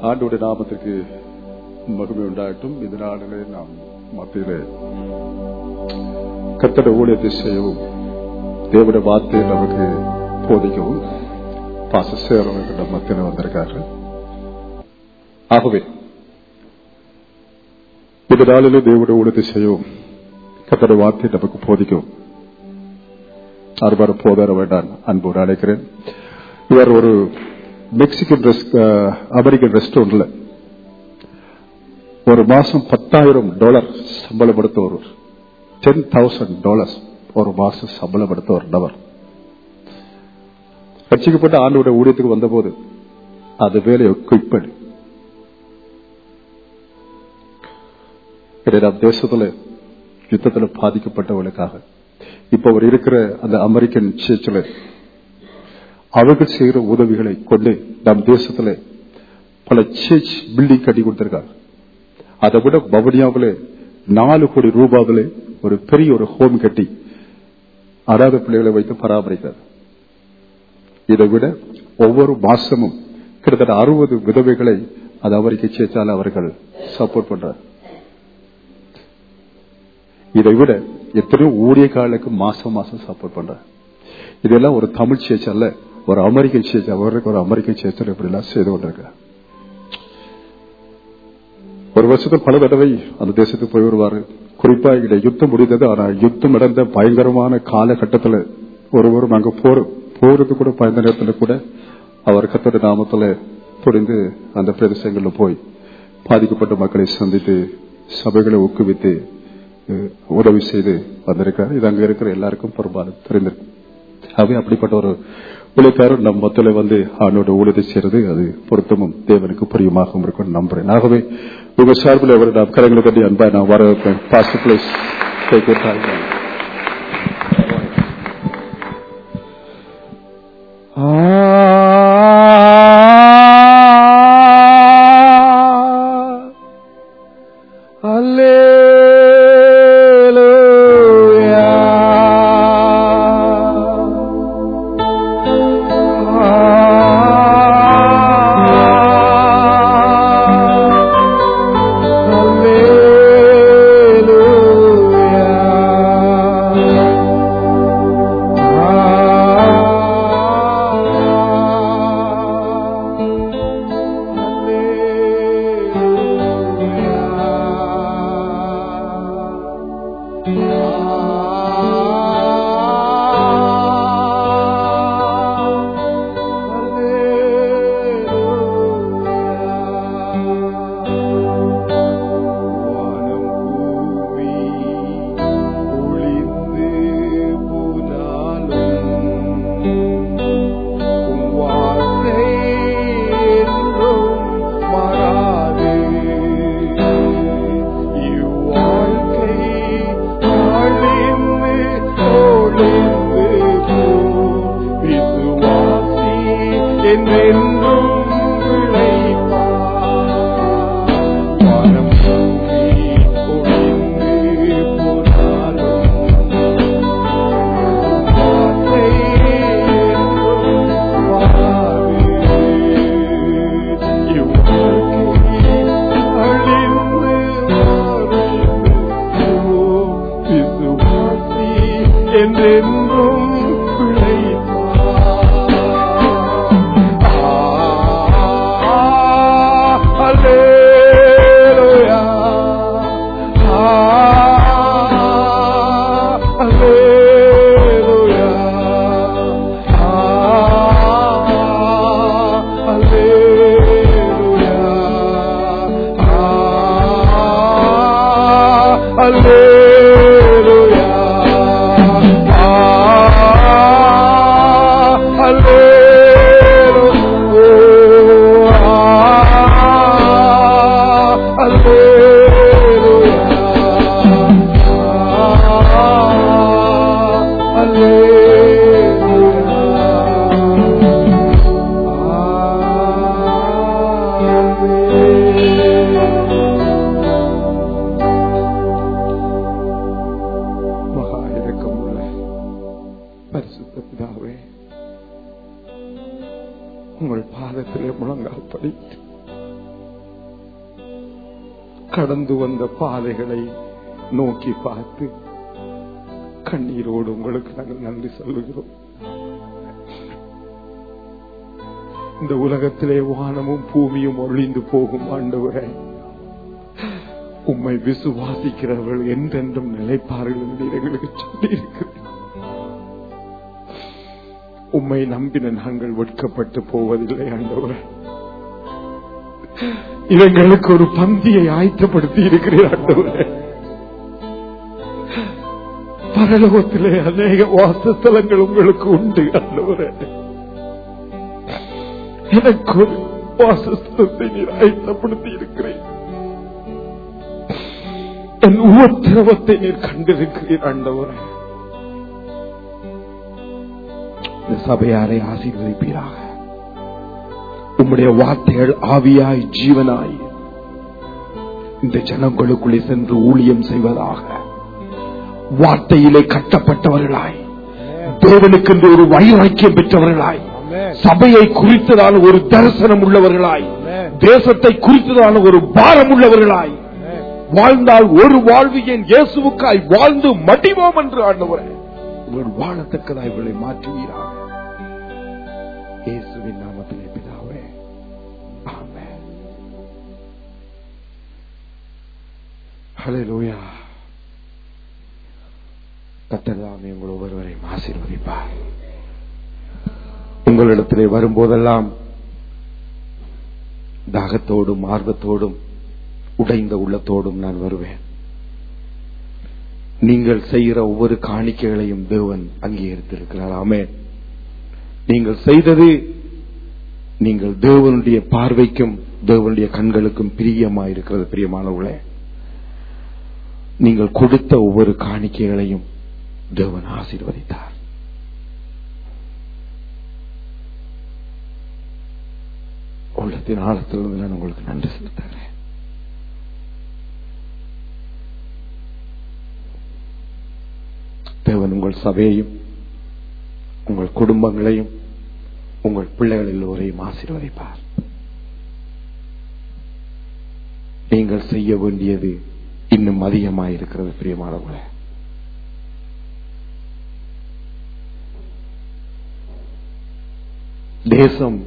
ஆண்டோட நாமத்திற்கு மகிமை உண்டாகட்டும் இந்த நாளிலே நாம் மத்தியிலே கத்தட ஊழியத்தை செய்யவும் தேவட வார்த்தை நமக்கு போதிக்கவும் பாச சேரவர்கள் நம்ம மத்தியில் வந்திருக்கார்கள் ஆகவே இந்த நாளிலே தேவட ஊழியத்தை செய்யவும் கத்தட வார்த்தை நமக்கு போதிக்கவும் அறுபாடு போதார வேண்டாம் அன்போடு அழைக்கிறேன் இவர் ஒரு மெக்சிகன் அமெரிக்கன் ரெஸ்டாரண்ட்ல ஒரு மாசம் பத்தாயிரம் டாலர் சம்பளம் எடுத்த ஒரு டென் தௌசண்ட் டாலர்ஸ் ஒரு மாசம் சம்பளம் எடுத்த ஒரு நபர் ரட்சிக்கப்பட்ட ஆண்டோட ஊழியத்துக்கு வந்தபோது அது வேலையை குயிக் பண்ணி நம் தேசத்துல யுத்தத்துல பாதிக்கப்பட்டவர்களுக்காக இப்ப அவர் இருக்கிற அந்த அமெரிக்கன் சேர்ச்சில் அவர்கள் செய்கிற உதவிகளை கொண்டு நம் தேசத்துல பல சேர்ச் பில்டிங் கட்டி கொடுத்திருக்காங்க அதை விட பவனியாவில நாலு கோடி ரூபாவில ஒரு பெரிய ஒரு ஹோம் கட்டி அனாத பிள்ளைகளை வைத்து பராமரிக்கிறார் இதை விட ஒவ்வொரு மாசமும் கிட்டத்தட்ட அறுபது விதவைகளை அது அமெரிக்க சேர்ச்சால் அவர்கள் சப்போர்ட் பண்றார் இதை விட எத்தனையோ ஊழியக்காரர்களுக்கு மாசம் மாசம் சப்போர்ட் பண்றார் இதெல்லாம் ஒரு தமிழ் சேர்ச் அல்ல ஒரு அமெரிக்க சேர்ச் அவருக்கு ஒரு அமெரிக்க சேர்ச்சல் இப்படி எல்லாம் செய்து கொண்டிருக்க ஒரு வருஷத்துக்கு பல தடவை அந்த தேசத்துக்கு போய் வருவாரு குறிப்பா இங்க யுத்தம் முடிந்தது ஆனா யுத்தம் நடந்த பயங்கரமான காலகட்டத்தில் ஒருவரும் அங்க போற போறது கூட பயந்த நேரத்தில் கூட அவர் கத்தோட நாமத்துல துணிந்து அந்த பிரதேசங்கள்ல போய் பாதிக்கப்பட்ட மக்களை சந்தித்து சபைகளை ஊக்குவித்து உதவி செய்து வந்திருக்காரு இது அங்க இருக்கிற எல்லாருக்கும் பெரும்பாலும் தெரிந்திருக்கு ஆகவே அப்படிப்பட்ட ஒரு உழைக்காரர் நம் மத்தில வந்து ஆணோட ஊழியத்தை செய்யறது அது பொருத்தமும் தேவனுக்கு புரியுமாகவும் இருக்கும் நம்புறேன் ஆகவே உங்க சார்பில் அவர் நாம் கரங்களை கட்டி அன்பா நான் வர வைப்பேன் பாஸ்ட் பிளேஸ் உங்கள் பாதத்திலே முழங்கால் படித்து கடந்து வந்த பாதைகளை நோக்கி பார்த்து கண்ணீரோடு உங்களுக்கு நாங்கள் நன்றி சொல்லுகிறோம் இந்த உலகத்திலே வானமும் பூமியும் ஒழிந்து போகும் ஆண்டவரே உம்மை விசுவாசிக்கிறவர்கள் என்றென்றும் நிலைப்பார்கள் என்று நீர் எங்களுக்கு சொல்லியிருக்கிறீர்கள் உம்மை நம்பின நாங்கள் வெட்கப்பட்டு போவதில்லை ஆண்டவரே இவங்களுக்கு ஒரு பந்தியை ஆயத்தப்படுத்தி இருக்கிறீர் ஆண்டவரே பரலோகத்திலே அநேக வாசஸ்தலங்கள் உங்களுக்கு உண்டு ஆண்டவரே எனக்கு ஒரு வாசஸ்தலத்தை நீர் ஆயத்தப்படுத்தி இருக்கிறேன் என் உபத்திரவத்தை நீர் கண்டிருக்கிறீர் ஆண்டவரே இந்த சபையாரை ஆசீர்வதிப்பீராக உம்முடைய வார்த்தைகள் ஆவியாய் ஜீவனாய் இந்த ஜனங்களுக்குள்ளே சென்று ஊழியம் செய்வதாக வார்த்தையிலே கட்டப்பட்டவர்களாய் தேவனுக்கென்று ஒரு வைராக்கியம் பெற்றவர்களாய் சபையை குறித்ததான ஒரு தரிசனம் உள்ளவர்களாய் தேசத்தை குறித்ததான ஒரு பாரம் உள்ளவர்களாய் வாழ்ந்தால் ஒரு வாழ்வியன் இயேசுவுக்காய் வாழ்ந்து மடிவோம் என்று ஆண்டவரே உங்கள் வாழத்தக்கதாய் இவர்களை மாற்றுவீராக இயேசுவின் நாமத்திலே பிதாவே ஆமென் ஹalleluya கத்தர்தாமே உங்கள் ஒவ்வொருவரையும் ஆசீர்வதிப்பார் உங்களிடத்திலே வரும்போதெல்லாம் தாகத்தோடும் ஆர்வத்தோடும் உடைந்த உள்ளத்தோடும் நான் வருவேன் நீங்கள் செய்கிற ஒவ்வொரு காணிக்கைகளையும் தேவன் அங்கீகரித்திருக்கிறார் ஆமே நீங்கள் செய்தது நீங்கள் தேவனுடைய பார்வைக்கும் தேவனுடைய கண்களுக்கும் பிரியமாயிருக்கிறது பிரியமானவர்களே நீங்கள் கொடுத்த ஒவ்வொரு காணிக்கைகளையும் தேவன் ஆசீர்வதித்தார் உள்ளத்தின் ஆழத்திலிருந்து நான் உங்களுக்கு நன்றி செலுத்துகிறேன் தேவன் உங்கள் சபையையும் உங்கள் குடும்பங்களையும் உங்கள் பிள்ளைகள் எல்லோரையும் ஆசீர்வதிப்பார் நீங்கள் செய்ய வேண்டியது இன்னும் அதிகமாயிருக்கிறது பிரியமானவர்களே தேசம்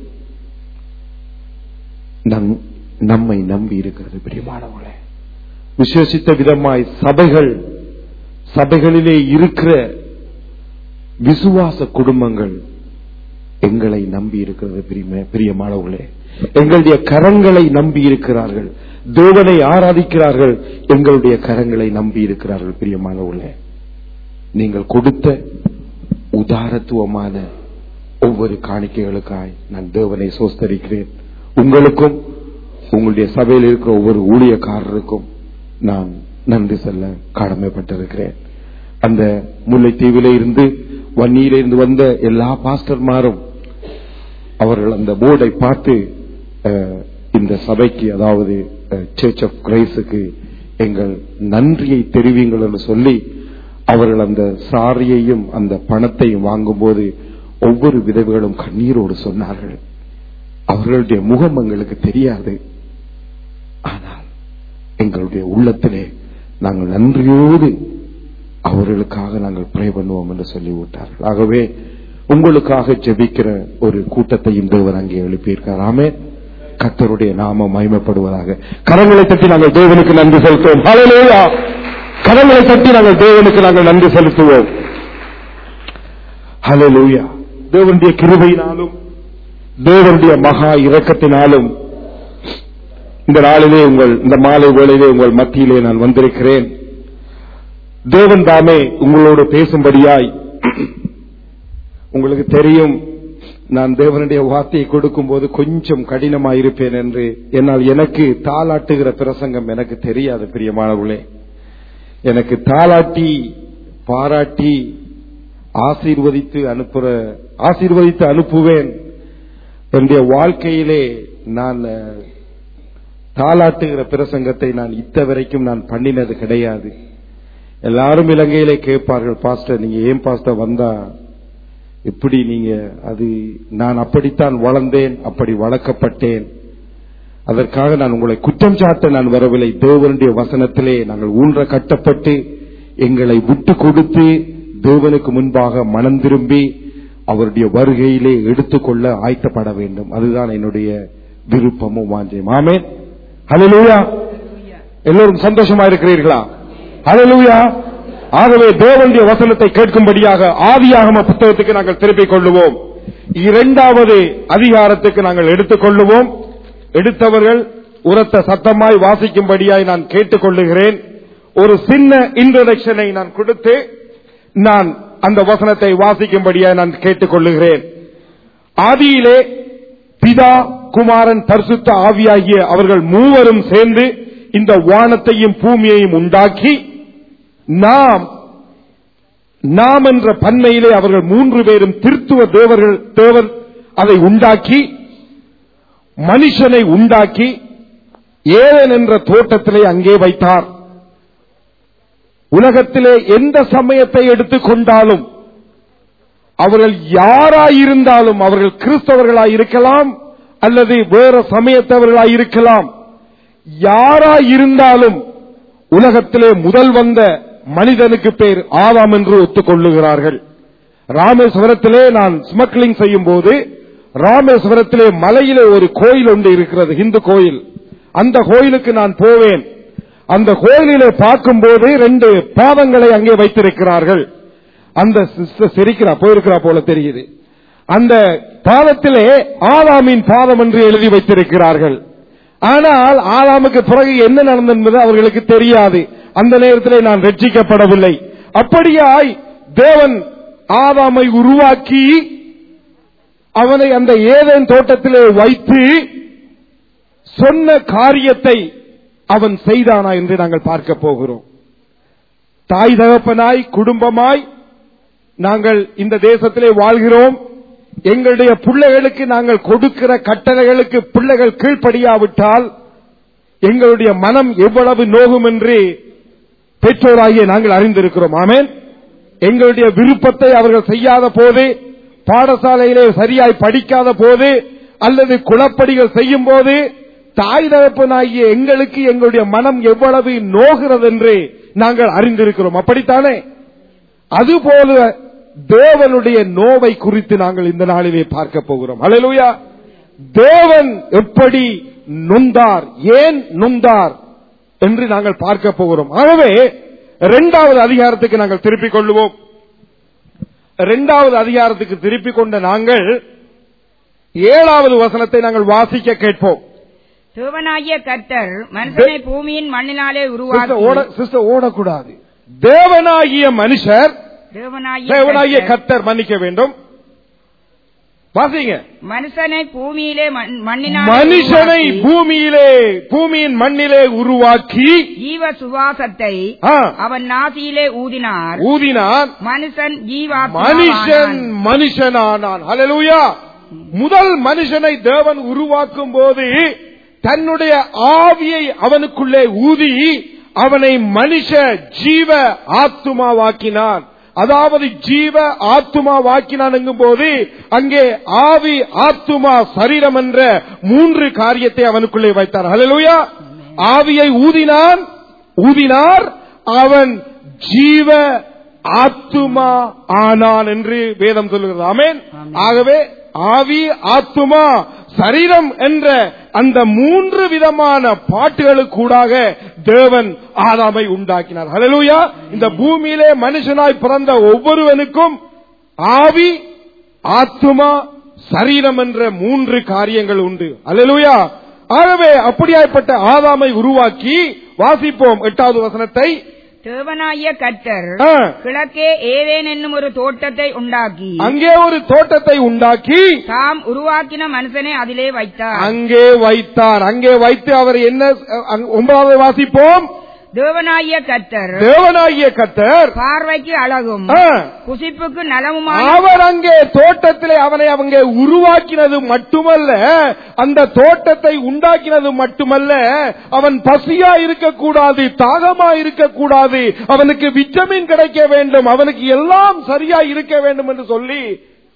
நம் நம்மை நம்பி இருக்கிறது பிரியமானவர்களே விசேஷித்த விதமாய் சபைகள் சபைகளிலே இருக்கிற விசுவாச குடும்பங்கள் எங்களை நம்பி இருக்கிறது பிரியம- பிரியமானவர்களே எங்களுடைய கரங்களை நம்பி இருக்கிறார்கள் தேவனை ஆராதிக்கிறார்கள் எங்களுடைய கரங்களை நம்பி இருக்கிறார்கள் பிரியமானவர்களே நீங்கள் கொடுத்த உதாரத்துவமான ஒவ்வொரு காணிக்கைகளுக்காய் நான் தேவனை சோஸ்தரிக்கிறேன் உங்களுக்கும் உங்களுடைய சபையில் இருக்கிற ஒவ்வொரு ஊழியக்காரருக்கும் நான் நன்றி சொல்ல கடமைப்பட்டிருக்கிறேன் அந்த முல்லைத்தீவில இருந்து வன்னியில இருந்து வந்த எல்லா பாஸ்டர்மாரும் அவர்கள் அந்த போர்டை பார்த்து அஹ், இந்த சபைக்கு அதாவது சர்ச் ஆஃப் கிரைஸுக்கு எங்கள் நன்றியை தெரிவிங்கள் என்று சொல்லி அவர்கள் அந்த சாரியையும் அந்த பணத்தையும் வாங்கும்போது ஒவ்வொரு விதவைகளும் கண்ணீரோடு சொன்னார்கள் அவர்களுடைய முகம் எங்களுக்கு தெரியாது ஆனால் எங்களுடைய உள்ளத்திலே நாங்கள் நன்றியோடு அவர்களுக்காக நாங்கள் ப்ரே பண்ணுவோம் என்று சொல்லிவிட்டார்கள் ஆகவே உங்களுக்காக ஜெபிக்கிற ஒரு கூட்டத்தையும் தேவன் அங்கே எழுப்பியிருக்கார் ஆமே கர்த்தருடைய நாமம் மகிமைப்படுவதாக கரங்களை தட்டி நாங்கள் தேவனுக்கு நன்றி செலுத்துவோம் ஹalleluya கரங்களை தட்டி நாங்கள் தேவனுக்கு நாங்கள் நன்றி செலுத்துவோம் ஹalleluya தேவனுடைய கிருபையினாலும் தேவனுடைய மகா இரக்கத்தினாலும் இந்த நாளிலே உங்கள் இந்த மாலை வேளையிலே உங்கள் மத்தியிலே நான் வந்திருக்கிறேன் தேவன் தாமே உங்களோடு பேசும்படியாய் உங்களுக்கு தெரியும் நான் தேவனுடைய வார்த்தையை கொடுக்கும் போது கொஞ்சம் கடினமாயிருப்பேன் என்று என்னால் எனக்கு தாளாட்டுகிற பிரசங்கம் எனக்கு தெரியாது பிரியமானவர்களே எனக்கு தாளாட்டி பாராட்டி ஆசீர்வதித்து அனுப்புற ஆசீர்வதித்து அனுப்புவேன் என்னுடைய வாழ்க்கையிலே நான் அஹ், தாளாட்டுகிற பிரசங்கத்தை நான் இத்த வரைக்கும் நான் பண்ணினது கிடையாது எல்லாரும் இலங்கையிலே கேட்பார்கள் பாஸ்டர் நீங்க ஏன் பாஸ்டர் வந்தா இப்படி நீங்க அது நான் அப்படித்தான் வளர்ந்தேன் அப்படி வளர்க்கப்பட்டேன் அதற்காக நான் உங்களை குற்றம் சாட்ட நான் வரவில்லை தேவனுடைய வசனத்திலே நாங்கள் ஊன்ற கட்டப்பட்டு எங்களை விட்டு கொடுத்து தேவனுக்கு முன்பாக மனம் திரும்பி அவருடைய வருகையிலே எடுத்துக்கொள்ள ஆயத்தப்பட வேண்டும் அதுதான் என்னுடைய விருப்பமும் வாஞ்சையும் ஆமென் ஹalleluya எல்லோரும் சந்தோஷமா இருக்கிறீர்களா ஹalleluya ஆகவே தேவனுடைய வசனத்தை கேட்கும்படியாக ஆதியாகம புத்தகத்துக்கு நாங்கள் திருப்பிக் கொள்ளுவோம் இரண்டாவது அதிகாரத்துக்கு நாங்கள் எடுத்துக்கொள்ளுவோம் எடுத்தவர்கள் உரத்த சத்தமாய் வாசிக்கும்படியாய் நான் கேட்டுக்கொள்ளுகிறேன் ஒரு சின்ன இன்ட்ரோடக்ஷனை நான் கொடுத்து நான் அந்த வசனத்தை வாசிக்கும்படியாய் நான் கேட்டுக்கொள்ளுகிறேன் ஆதியிலே பிதா குமாரன் பரிசுத்த ஆவியாகிய அவர்கள் மூவரும் சேர்ந்து இந்த வானத்தையும் பூமியையும் உண்டாக்கி நாம் நாம் என்ற பன்மையிலே அவர்கள் மூன்று பேரும் திருத்துவ தேவர்கள் தேவர் அதை உண்டாக்கி மனுஷனை உண்டாக்கி ஏதன் என்ற தோட்டத்திலே அங்கே வைத்தார் உலகத்திலே எந்த சமயத்தை எடுத்துக்கொண்டாலும் அவர்கள் யாராயிருந்தாலும் அவர்கள் கிறிஸ்தவர்களாய் இருக்கலாம் அல்லது வேற சமயத்தவர்களாய் இருக்கலாம் யாராயிருந்தாலும் உலகத்திலே முதல் வந்த மனிதனுக்கு பேர் ஆதாம் என்று ஒத்துக்கொள்ளுகிறார்கள் ராமேஸ்வரத்திலே நான் ஸ்மக்லிங் செய்யும் போது ராமேஸ்வரத்திலே மலையிலே ஒரு கோயில் ஒன்று இருக்கிறது இந்து கோயில் அந்த கோயிலுக்கு நான் போவேன் அந்த கோயிலிலே பார்க்கும்போது ரெண்டு பாதங்களை அங்கே வைத்திருக்கிறார்கள் அந்த சிஸ்டர் சிரிக்கிறா போயிருக்கிறா போல தெரியுது அந்த பாதத்திலே ஆதாமின் பாதம் என்று எழுதி வைத்திருக்கிறார்கள் ஆனால் ஆதாமுக்கு பிறகு என்ன நடந்தது என்பது அவர்களுக்கு தெரியாது அந்த நேரத்திலே நான் ரட்சிக்கப்படவில்லை அப்படியாய் தேவன் ஆதாமை உருவாக்கி அவனை அந்த ஏதேன் தோட்டத்திலே வைத்து சொன்ன காரியத்தை அவன் செய்தானா என்று நாங்கள் பார்க்க போகிறோம் தாய் தகப்பனாய் குடும்பமாய் நாங்கள் இந்த தேசத்திலே வாழ்கிறோம் எங்களுடைய பிள்ளைகளுக்கு நாங்கள் கொடுக்கிற கட்டளைகளுக்கு பிள்ளைகள் கீழ்ப்படியாவிட்டால் எங்களுடைய மனம் எவ்வளவு நோகும் என்று பெற்றோராகிய நாங்கள் அறிந்திருக்கிறோம் ஆமேன் எங்களுடைய விருப்பத்தை அவர்கள் செய்யாத போது பாடசாலையிலே சரியாய் படிக்காத போது அல்லது குளப்படிகள் செய்யும் போது தாய் தகப்பனாகிய எங்களுக்கு எங்களுடைய மனம் எவ்வளவு நோகிறது என்று நாங்கள் அறிந்திருக்கிறோம் அப்படித்தானே அதுபோல தேவனுடைய நோவை குறித்து நாங்கள் இந்த நாளிலே பார்க்க போகிறோம் அலையலுயா தேவன் எப்படி நொந்தார் ஏன் நொந்தார் என்று நாங்கள் பார்க்க போகிறோம் ஆகவே இரண்டாவது அதிகாரத்துக்கு நாங்கள் திருப்பிக் கொள்ளுவோம் இரண்டாவது அதிகாரத்துக்கு திருப்பிக் கொண்ட நாங்கள் ஏழாவது வசனத்தை நாங்கள் வாசிக்க கேட்போம் தேவனாகிய கர்த்தர் மனுஷனை பூமியின் மண்ணினாலே சிஸ்டர் உருவாக்கி ஓட சிஸ்டர் ஓடக்கூடாது தேவனாகிய மனுஷர் தேவனாகிய தேவனாகிய கர்த்தர் கர்த்தர் மன்னிக்க வேண்டும் வாசிங்க மனுஷனை பூமியிலே மண்- மண்ணினாலே மனுஷனை உருவாக்கி, பூமியிலே பூமியின் மண்ணிலே உருவாக்கி ஜீவ சுவாசத்தை ஆ, அவன் நாசியிலே ஊதினார் ஊதினான் மனுஷன் மனுஷன் ஜீவாத்மாவானான். மனுஷனானான் ஹalleluya முதல் மனுஷனை தேவன் உருவாக்கும் போது தன்னுடைய ஆவியை அவனுக்குள்ளே ஊதி அவனை மனுஷ ஜீவ ஆத்துமாவாக்கினான் அதாவது ஜீவ ஆத்துமா வாக்கினான் எங்கும் போது அங்கே ஆவி ஆத்துமா சரீரம் என்ற மூன்று காரியத்தை அவனுக்குள்ளே வைத்தார் ஹalleluya ஆவியை ஊதினான் ஊதினார் அவன் ஜீவ ஆத்துமா ஆனான் என்று வேதம் சொல்லுகிறது ஆமென் ஆகவே ஆவி ஆத்துமா சரீரம் என்ற அந்த மூன்று விதமான பாட்டுகளுக்கூடாக தேவன் ஆதாமை உண்டாக்கினார் ஹalleluya இந்த பூமியிலே மனுஷனாய் பிறந்த ஒவ்வொருவனுக்கும் ஆவி ஆத்துமா சரீரம் என்ற மூன்று காரியங்கள் உண்டு ஹalleluya ஆகவே அப்படியாய்ப்பட்ட ஆதாமை உருவாக்கி வாசிப்போம் எட்டாவது வசனத்தை தேவனாகிய கர்த்தர் ஆ. கிழக்கே ஏதேன் என்னும் ஒரு தோட்டத்தை உண்டாக்கி அங்கே ஒரு தோட்டத்தை உண்டாக்கி தாம் உருவாக்கின மனுஷனை அதிலே வைத்தார் அங்கே வைத்தார் அங்கே வைத்து அவர் என்ன அங்க- ஒன்பதாவது வாசிப்போம் தேவனாகிய கர்த்தர் தேவனாகிய கத்தர் பார்வைக்கு அழகும் ஆ, புசிப்புக்கு நலமுமான அவர் அங்கே தோட்டத்திலே அவனை அவங்க உருவாக்கினது மட்டுமல்ல அந்த தோட்டத்தை உண்டாக்கினது மட்டுமல்ல அவன் பசியா இருக்கக்கூடாது தாகமா இருக்கக்கூடாது அவனுக்கு விட்டமின் கிடைக்க வேண்டும் அவனுக்கு எல்லாம் சரியா இருக்க வேண்டும் என்று சொல்லி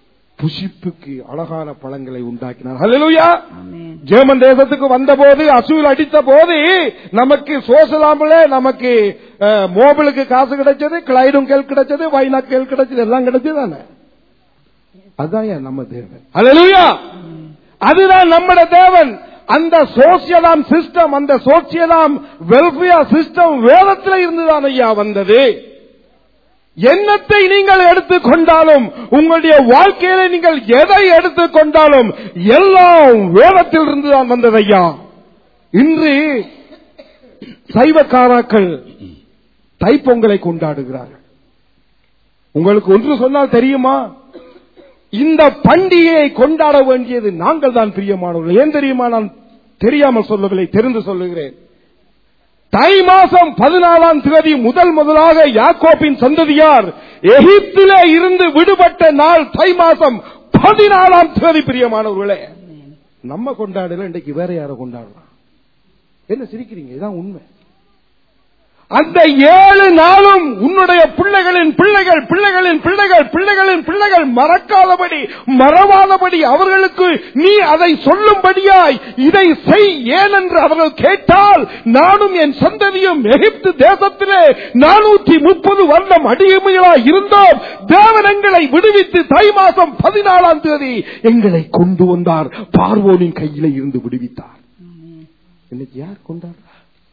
புசிப்புக்கு அழகான பழங்களை உண்டாக்கினார் ஹalleluya ஆமென் ஜெர்மன் தேசத்துக்கு வந்தபோது அசூல் அடித்த போது நமக்கு சோசலாமில் நமக்கு அஹ், மோபிளுக்கு காசு கிடைச்சது கிளைடும் கேள் கிடைச்சது வைனா கேள் கிடைச்சது எல்லாம் கிடைச்சது தானே அதான் ஏன் நம்ம தேவன் ஹalleluya அதுதான் நம்மட தேவன் அந்த சோசியலாம் சிஸ்டம் அந்த சோசியலாம் வெல்ஃபேர் சிஸ்டம் வேதத்தில் இருந்துதான் ஐயா வந்தது எண்ணத்தை நீங்கள் எடுத்துக்கொண்டாலும் உங்களுடைய வாழ்க்கையில நீங்கள் எதை எடுத்துக்கொண்டாலும் எல்லாம் வேதத்தில் இருந்துதான் வந்தது ஐயா இன்று சைவக்காராக்கள் தைப்பொங்கலை கொண்டாடுகிறார்கள் உங்களுக்கு ஒன்று சொன்னால் தெரியுமா இந்த பண்டிகையை கொண்டாட வேண்டியது நாங்கள் தான் பிரியமானவர்கள் ஏன் தெரியுமா நான் தெரியாமல் சொல்லவில்லை தெரிந்து சொல்லுகிறேன் தை மாசம் பதினாலாம் தேதி முதல் முதலாக யாக்கோப்பின் சந்ததியார் எகிப்திலே இருந்து விடுபட்ட நாள் தை மாசம் பதினாலாம் தேதி பிரியமானவர்களே நம்ம கொண்டாடல இன்றைக்கு வேற யாரை கொண்டாடலாம் என்ன சிரிக்கிறீங்க இதான் உண்மை அந்த ஏழு நாளும் உன்னுடைய பிள்ளைகளின் பிள்ளைகள் பிள்ளைகளின் பிள்ளைகள் பிள்ளைகளின் பிள்ளைகள் மறக்காதபடி மறவாதபடி அவர்களுக்கு நீ அதை சொல்லும்படியாய் இதை செய் ஏனென்று அவர்கள் கேட்டால் நானும் என் சந்ததியும் எகிப்து தேசத்திலே நானூற்றி முப்பது வருடம் அடிமைகளாய் இருந்தோம் தேவன் எங்களை விடுவித்து தை மாசம் பதினாலாம் தேதி எங்களை கொண்டு வந்தார் பார்வோனின் கையிலே இருந்து விடுவித்தார் இன்னைக்கு யார் கொண்டாடுறா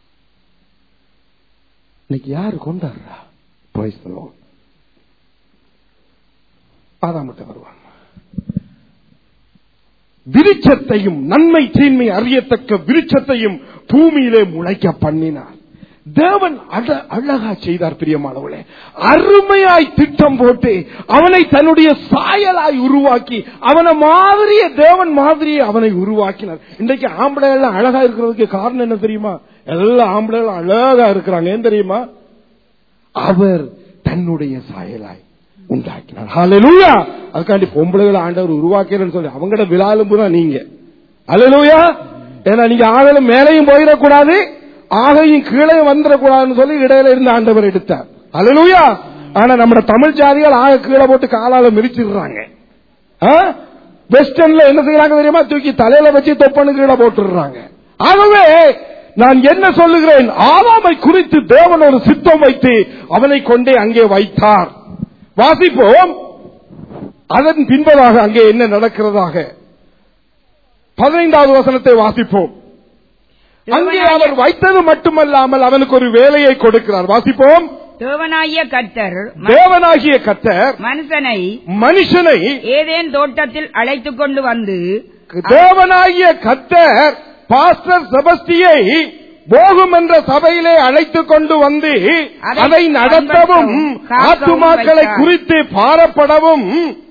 இன்னைக்கு யாரு கொண்டாடுறா Praise the Lord. ஆதாமட்ட வருவாங்க விருட்சத்தையும் நன்மை தீன்மை அறியத்தக்க விருட்சத்தையும் பூமியிலே முளைக்க பண்ணினார் தேவன் அழ- அழகா செய்தார் பிரியமானவளே அருமையாய் திட்டம் போட்டு அவனை தன்னுடைய சாயலாய் உருவாக்கி அவனை மாதிரியே தேவன் மாதிரியே அவனை உருவாக்கினார் இன்றைக்கு ஆம்பளை எல்லாம் அழகா இருக்கிறதுக்கு காரணம் என்ன தெரியுமா எல்லா ஆம்பளைகளும் அழகா இருக்கிறாங்க ஏன் தெரியுமா அவர் தன்னுடைய சாயலாய் உண்டாக்கினார் ஹalleluya அதுக்காண்டி பொம்பளைகளை ஆண்டவர் உருவாக்கிறேன்னு சொல்லி அவங்களோட விழாலும்பு தான் நீங்க ஹalleluya ஏன்னா நீங்க ஆகலும் மேலையும் போயிடக்கூடாது ஆகையும் கீழே வந்துடக்கூடாதுன்னு சொல்லி இடையில இருந்து ஆண்டவர் எடுத்தார் ஹalleluya ஆனா நம்ம தமிழ் ஜாதிகள் ஆக கீழே போட்டு காலால மிதிச்சிடுறாங்க ஆ? வெஸ்டர்ன்ல என்ன செய்யறாங்க தெரியுமா தூக்கி தலையில வச்சு தொப்பனு கீழே போட்டுடுறாங்க ஆகவே நான் என்ன சொல்லுகிறேன் ஆதாமை குறித்து தேவன் ஒரு சித்தம் வைத்து அவனை கொண்டே அங்கே வைத்தார் வாசிப்போம் அதன் பின்பதாக அங்கே என்ன நடக்கிறதாக பதினைந்தாவது வசனத்தை வாசிப்போம் அங்கே அவர் வைத்தது மட்டுமல்லாமல் அவனுக்கு ஒரு வேலையை கொடுக்கிறார் வாசிப்போம் தேவனாகிய கர்த்தர் ம- தேவனாகிய கத்தர் மனுஷனை மனுஷனை ஏதேன் தோட்டத்தில் அழைத்துக் கொண்டு வந்து தேவனாகிய கத்தர் பாஸ்டர் செபஸ்தியை போகும் என்ற சபையிலே அழைத்துக் கொண்டு வந்து அதை அதை நடத்தவும் காக்கவும் ஆத்துமாக்களை வைத்தார். குறித்து பாரப்படவும்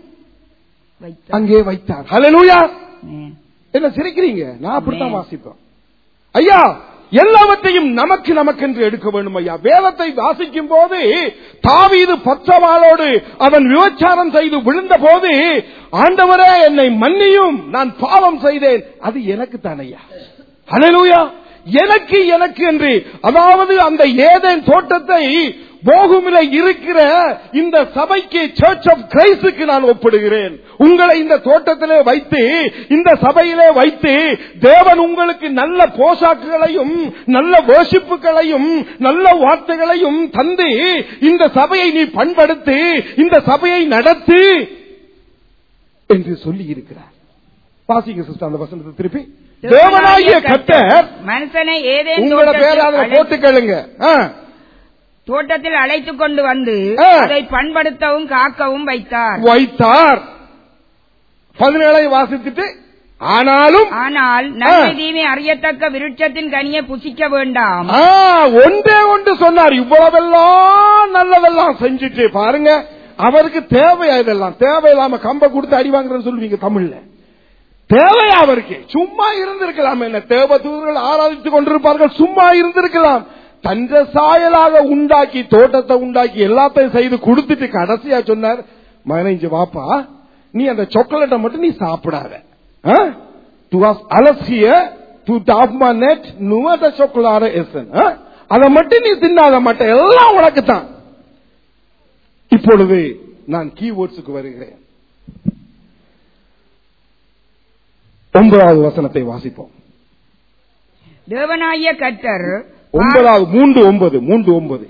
வைத்தார். அங்கே வைத்தார் ஹalleluya ம். என்ன சிரிக்கிறீங்க நான் அப்படித்தான் ஆமென். வாசிப்பேன் ஐயா எல்லாவற்றையும் நமக்கு நமக்கென்று எடுக்க வேண்டும் ஐயா வேதத்தை வாசிக்கும் போது தாவீது பச்சவாளோடு அவன் விபச்சாரம் செய்து விழுந்த போது ஆண்டவரே என்னை மன்னியும் நான் பாவம் செய்தேன் அது எனக்கு தான் ஐயா ஹalleluya எனக்கு எனக்கு என்று அதாவது அந்த ஏதேன் தோட்டத்தை போகுமில இருக்கிற இந்த சபைக்கு சர்ச் ஆஃப் கிரைஸ்டுக்கு நான் ஒப்பிடுகிறேன் உங்களை இந்த தோட்டத்திலே வைத்து இந்த சபையிலே வைத்து தேவன் உங்களுக்கு நல்ல போஷாக்குகளையும் நல்ல வேஷிப்புகளையும் நல்ல வார்த்தைகளையும் தந்து இந்த சபையை நீ பண்படுத்து இந்த சபையை நடத்து என்று சொல்லி இருக்கிறார் வாசிங்க சிஸ்டர் அந்த வசனத்தை திருப்பி தேவனாகிய கத்தர் மனுஷனை ஏதேன் உங்களோட பேரை அதுல தோட்டத்தில் போட்டு கேளுங்க ஆ. தோட்டத்தில் அழைத்துக் கொண்டு வந்து ஆ. அதை பண்படுத்தவும் காக்கவும் வைத்தார் வைத்தார் பதினேழை வாசித்துட்டு ஆனாலும் ஆனால் நன்மை ஆ. தீமை அறியத்தக்க விருட்சத்தின் கனியை புசிக்க வேண்டாம் ஆ, ஒன்றே ஒன்று சொன்னார் இவ்வளவெல்லாம் நல்லதெல்லாம் செஞ்சுட்டு பாருங்க அவருக்கு தேவையா இதெல்லாம் தேவையில்லாம கம்ப கொடுத்து அடி வாங்குறேன்னு சொல்லுவீங்க தமிழ்ல தேவையா அவருக்கு சும்மா இருந்திருக்கலாம் என்ன தேவதூதர்கள் ஆராதித்துக் கொண்டிருப்பார்கள் சும்மா இருந்திருக்கலாம் தன்ற சாயலாக உண்டாக்கி தோட்டத்தை உண்டாக்கி எல்லாத்தையும் செய்து கொடுத்துட்டு கடைசியா சொன்னார் மகனஞ்சு வாப்பா நீ அந்த சாக்லேட்டை மட்டும் நீ சாப்பிடாத டு வாஸ் அலசிய டு டாப் மா நெட் நுவத சொக்கலார எசன் அதை மட்டும் நீ தின்னாத மாட்ட எல்லாம் உனக்கு தான் இப்பொழுது நான் கீவேர்ட்ஸுக்கு வருகிறேன் ஒன்பதாவது வசனத்தை வாசிப்போம் தேவனாகிய கர்த்தர் ஒன்பதாவது மூன்று ஒன்பது மூன்று ஒன்பது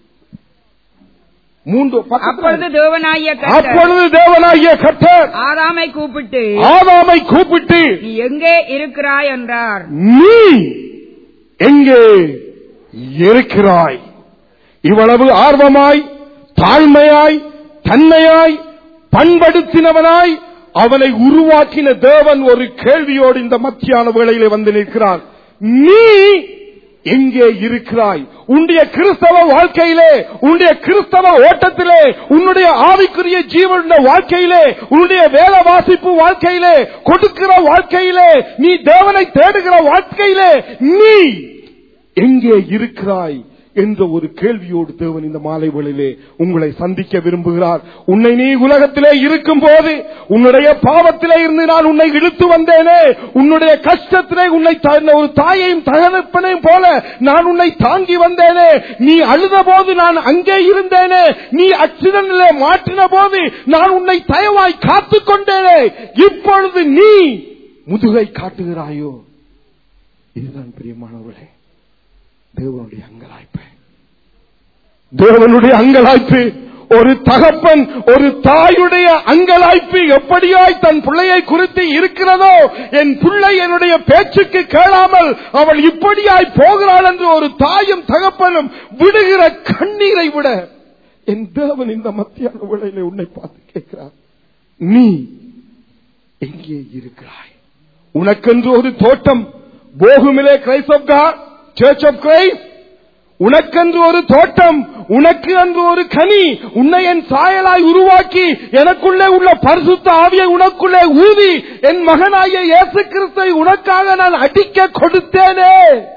மூன்று அப்பொழுது தேவனாகிய கர்த்தர் அப்பொழுது தேவனாகிய கர்த்தர் ஆதாமை கூப்பிட்டு ஆதாமை கூப்பிட்டு நீ எங்கே இருக்கிறாய் என்றார் நீ எங்கே இருக்கிறாய் இவ்வளவு ஆர்வமாய் தாழ்மையாய் தன்மையாய் பண்படுத்தினவனாய் அவனை உருவாக்கின தேவன் ஒரு கேள்வியோடு இந்த மத்தியான வேளையிலே வந்து நிற்கிறார் நீ எங்கே இருக்கிறாய் உன்னுடைய கிறிஸ்தவ வாழ்க்கையிலே உன்னுடைய கிறிஸ்தவ ஓட்டத்திலே உன்னுடைய ஆவிக்குரிய ஜீவனுடைய வாழ்க்கையிலே உன்னுடைய வேத வாசிப்பு வாழ்க்கையிலே கொடுக்கிற வாழ்க்கையிலே நீ தேவனை தேடுகிற வாழ்க்கையிலே நீ எங்கே இருக்கிறாய் என்ற ஒரு கேள்வியோடு தேவன் இந்த மாலை வேளையிலே உங்களை சந்திக்க விரும்புகிறார் உன்னை நீ உலகத்திலே இருக்கும் போது உன்னுடைய பாவத்திலே இருந்து நான் உன்னை இழுத்து வந்தேனே உன்னுடைய கஷ்டத்திலே உன்னை த- ஒரு தாயையும் தகனப்பனையும் போல நான் உன்னை தாங்கி வந்தேனே நீ அழுத போது நான் அங்கே இருந்தேனே நீ அக்சிடென்ட்ல மாற்றின போது நான் உன்னை தயவாய் காத்துக் கொண்டேனே இப்பொழுது நீ முதுகை காட்டுகிறாயோ இதுதான் பிரியமானவர்களே தேவனுடைய அங்கலாய்ப்பு தேவனுடைய அங்கலாய்ப்பு ஒரு தகப்பன் ஒரு தாயுடைய அங்கலாய்ப்பு எப்படியாய் தன் பிள்ளையை குறித்து இருக்கிறதோ என் பிள்ளை என்னுடைய பேச்சுக்கு கேளாமல் அவள் இப்படியாய் போகிறாள் என்று ஒரு தாயும் தகப்பனும் விடுகிற கண்ணீரை விட என் தேவன் இந்த மத்தியான வேளையிலே உன்னை பார்த்து கேட்கிறார் நீ எங்கே இருக்கிறாய் உனக்கென்று ஒரு தோட்டம் போகுமிலே Christ of God church of Christ உனக்கென்று ஒரு தோட்டம் உனக்கு என்று ஒரு கனி உன்னை என் சாயலாய் உருவாக்கி எனக்குள்ளே உள்ள பரிசுத்த ஆவியை உனக்குள்ளே ஊதி என் மகனாகிய இயேசு கிறிஸ்தை உனக்காக நான் அடிக்க கொடுத்தேனே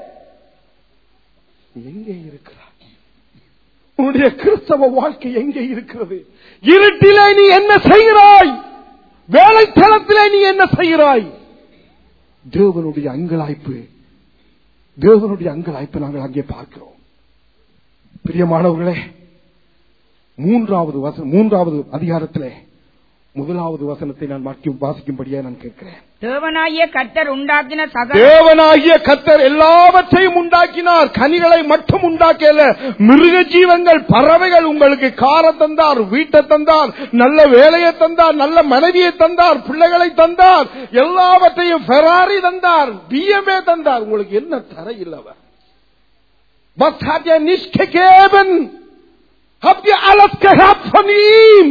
எங்கே இருக்கிறாய் உன்னுடைய கிறிஸ்தவ வாழ்க்கை எங்கே இருக்கிறது இருட்டிலே நீ என்ன செய்கிறாய் வேலைத்தளத்திலே நீ என்ன செய்கிறாய் தேவனுடைய அங்கலாய்ப்பு தேவனுடைய அங்கலாய்ப்பை நாங்கள் அங்கே பார்க்கிறோம் பிரியமானவர்களே மூன்றாவது வசனம் மூன்றாவது அதிகாரத்திலே முதலாவது வசனத்தை நான் வாக்கி- வாசிக்கும்படியா நான் கேட்கிறேன் தேவனாகிய கர்த்தர் உண்டாக்கின சகல தேவனாகிய கத்தர் எல்லாவற்றையும் உண்டாக்கினார் கனிகளை மட்டும் உண்டாக்கல மிருக ஜீவங்கள் பறவைகள் உங்களுக்கு காரை தந்தார் வீட்டை தந்தார் நல்ல வேலையை தந்தார் நல்ல மனைவியை தந்தார் பிள்ளைகளை தந்தார் எல்லாவற்றையும் ஃபெராரி தந்தார் பிஎம்ஏ தந்தார் உங்களுக்கு என்ன தர இல்லவர் Was hat er nicht gegeben? Habt ihr alles gehabt von ihm?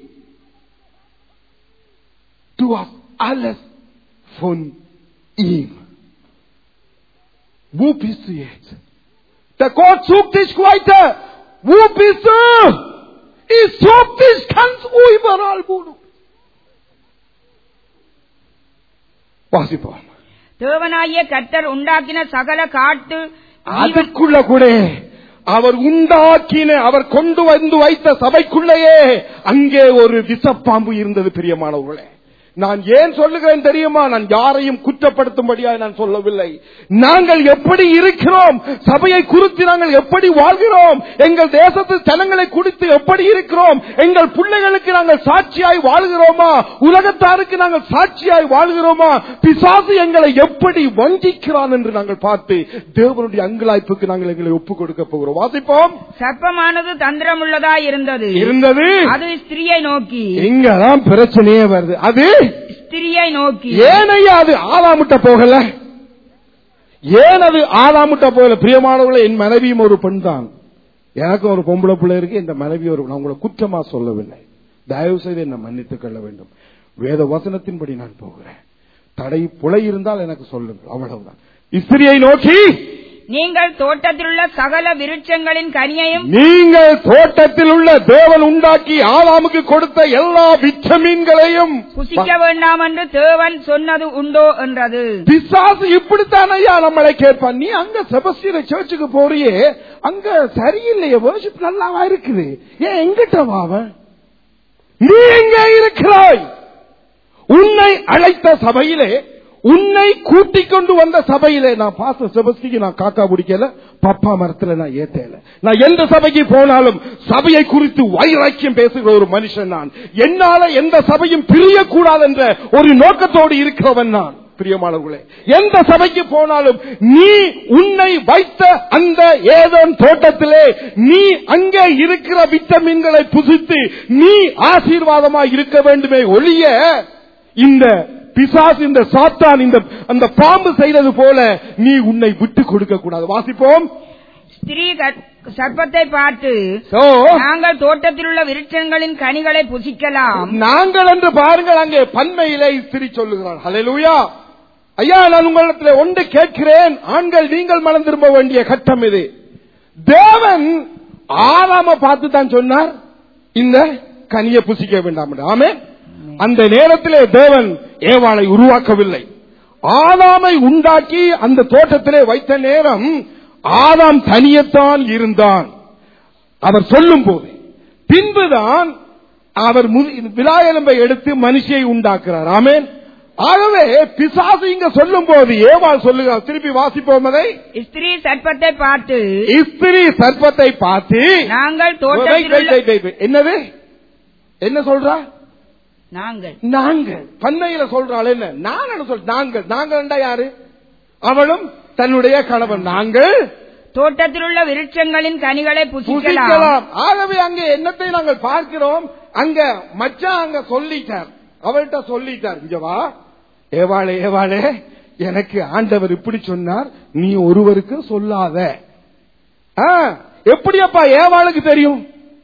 Du hast alles von ihm. Wo bist du jetzt? Der Gott sucht dich weiter. Wo bist du? Ich such dich ganz überall, wo du bist. வாசிப்போம் தேவனாகிய கர்த்தர் உண்டாக்கின சகல காட்டு ஜீவ- அதுக்குள்ள கூட அவர் உண்டாக்கின அவர் கொண்டு வந்து வைத்த சபைக்குள்ளேயே அங்கே ஒரு விஷப்பாம்பு இருந்தது பிரியமானவர்களே நான் ஏன் சொல்லுகிறேன் தெரியுமா நான் யாரையும் குற்றப்படுத்தும்படியாக நான் சொல்லவில்லை நாங்கள் எப்படி இருக்கிறோம் சபையை குறித்து நாங்கள் எப்படி வாழ்கிறோம் எங்கள் தேசத்து ஜனங்களை குறித்து எப்படி இருக்கிறோம் எங்கள் பிள்ளைகளுக்கு நாங்கள் சாட்சியாய் வாழ்கிறோமா உலகத்தாருக்கு நாங்கள் சாட்சியாய் வாழ்கிறோமா பிசாசு எங்களை எப்படி வஞ்சிக்கிறான் என்று நாங்கள் பார்த்து தேவனுடைய அங்கலாய்ப்புக்கு நாங்கள் எங்களை ஒப்புக் கொடுக்க போகிறோம் வாசிப்போம் சர்ப்பமானது தந்திரமுள்ளதாய் இருந்தது இருந்தது அது ஸ்திரியை நோக்கி இங்கதான் பிரச்சனையே வருது அது ஸ்திரியை நோக்கி ஏனையா அது ஆதாமுட்ட போகல ஏன் அது ஆதாமுட்ட போகல பிரியமானவர்களே என் மனைவியும் ஒரு பெண் தான் எனக்கும் ஒரு பொம்பளை பிள்ளை இருக்கு இந்த மனைவி ஒரு நான் உங்களை குற்றமா சொல்லவில்லை தயவு செய்து என்னை மன்னித்துக் கொள்ள வேண்டும் வேத வசனத்தின்படி நான் போகிறேன் தடை புலை இருந்தால் எனக்கு சொல்லுங்கள் அவ்வளவுதான் இஸ்திரியை நோக்கி நீங்கள் தோட்டத்தில் உள்ள சகல விருட்சங்களின் கனியையும் நீங்கள் தோட்டத்தில் உள்ள தேவன் உண்டாக்கி ஆதாமுக்கு கொடுத்த எல்லா விட்டமீன்களையும் புசிக்க வேண்டாம் என்று தேவன் சொன்னது உண்டோ என்றது பிசாசு இப்படித்தான் ஐயா நம்மளை கேட்பான் நீ அங்க செபஸ்டியர் சர்ச்சுக்கு போறியே அங்க சரியில்லையே worship நல்லாவா இருக்குது ஏன் எங்கிட்ட வா அவன் நீ எங்க இருக்கிறாய் உன்னை அழைத்த சபையிலே உன்னை கூட்டிக் கொண்டு வந்த சபையிலே நான் பாச செபஸ்டிக்கு நான் காக்கா பிடிக்கல பப்பா மரத்துல நான் ஏத்தல நான் எந்த சபைக்கு போனாலும் சபையை குறித்து வைராக்கியம் பேசுகிற ஒரு மனுஷன் நான் என்னால எந்த சபையும் பிரியக்கூடாது என்ற ஒரு நோக்கத்தோடு இருக்கிறவன் நான் பிரியமானவர்களே எந்த சபைக்கு போனாலும் நீ உன்னை வைத்த அந்த ஏதோன் தோட்டத்திலே நீ அங்கே இருக்கிற விட்டமின்களை புசித்து நீ ஆசீர்வாதமாய் இருக்க வேண்டுமே ஒழிய இந்த பிசாசு இந்த சாத்தான் இந்த அந்த பாம்பு செய்தது போல நீ உன்னை விட்டு கொடுக்க கூடாது வாசிப்போம் ஸ்திரீ கற்- சர்ப்பத்தை பார்த்து So, நாங்கள் தோட்டத்தில் உள்ள விருட்சங்களின் கனிகளை புசிக்கலாம் நாங்கள் என்று பாருங்கள் அங்கே பன்மையிலே ஸ்திரி சொல்லுகிறார் ஹalleluya ஐயா நான் உங்களிடத்தில் ஒன்று கேட்கிறேன் ஆண்கள் நீங்கள் மனம் திரும்ப வேண்டிய கட்டம் இது தேவன் ஆறாம பார்த்து தான் சொன்னார் இந்த கனியை புசிக்க வேண்டாம் என்று. ஆமென் அந்த நேரத்திலே தேவன் ஏவாளை உருவாக்கவில்லை ஆதாமை உண்டாக்கி அந்த தோட்டத்திலே வைத்த நேரம் ஆதாம் தனியத்தான் இருந்தான் அவர் சொல்லும் போது பின்புதான் அவர் மு- விலாயெலும்பை எடுத்து மனுஷியை உண்டாக்குறார் ஆமென் ஆகவே பிசாசு இங்க சொல்லும் போது ஏவாள் சொல்லுகிறார் திருப்பி வாசிப்போம் அதை ஸ்திரீ சர்ப்பத்தை பார்த்து இஸ்திரி சர்ப்பத்தை பார்த்து நாங்கள் Wait, தோட்டத்தில் wait, உள்ள wait, wait, wait. என்னது என்ன சொல்றா நாங்கள் நாங்கள் பன்மையில சொல்றாள் என்ன நான் என்ன சொல் நாங்கள் நாங்கள் யாரு அவளும் தன்னுடைய கணவன் நாங்கள் தோட்டத்தில் உள்ள விருட்சங்களின் கனிகளை புசிக்கலாம் புசிக்கலாம் ஆகவே அங்கே என்னத்தை நாங்கள் பார்க்கிறோம் அங்க மச்சான் அங்க சொல்லிட்டார் அவள்கிட்ட சொல்லிட்டார் இங்க வா ஏவாளே ஏவாளே எனக்கு ஆண்டவர் இப்படி சொன்னார் நீ ஒருவருக்கு சொல்லாத ஆ, எப்படி அப்பா ஏவாளுக்கு தெரியும்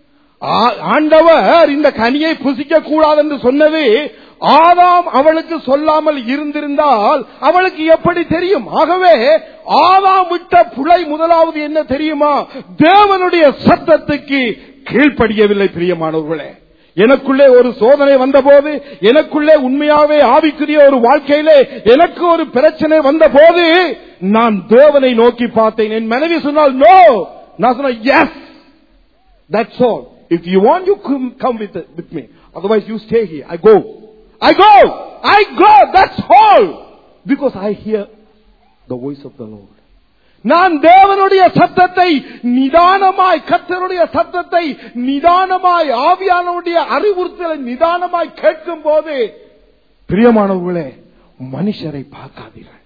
ஆ- ஆண்டவர் இந்த கனியை புசிக்க கூடாது என்று சொன்னது ஆதாம் அவளுக்கு சொல்லாமல் இருந்திருந்தால் அவளுக்கு எப்படி தெரியும் ஆகவே ஆதாம் விட்ட புலை முதலாவது என்ன தெரியுமா தேவனுடைய சத்தத்துக்கு கீழ்ப்படியவில்லை பிரியமானவர்களே எனக்குள்ளே ஒரு சோதனை வந்தபோது எனக்குள்ளே உண்மையாவே ஆவிக்குரிய ஒரு வாழ்க்கையிலே எனக்கு ஒரு பிரச்சனை வந்தபோது நான் தேவனை நோக்கி பார்த்தேன் என் மனைவி சொன்னால் நோ நான் சொன்னேன் yes That's all. If you want, you come, come with, with me. Otherwise, you stay here. I go. I go. I go. That's all. Because I hear the voice of the Lord. நான் தேவனுடைய சத்தத்தை நிதானமாய் கர்த்தருடைய சத்தத்தை நிதானமாய் ஆவியானவருடைய அறிவுறுத்தலை நிதானமாய் கேட்கும் போது பிரியமானவர்களே மனுஷரை பார்க்காதீர்கள்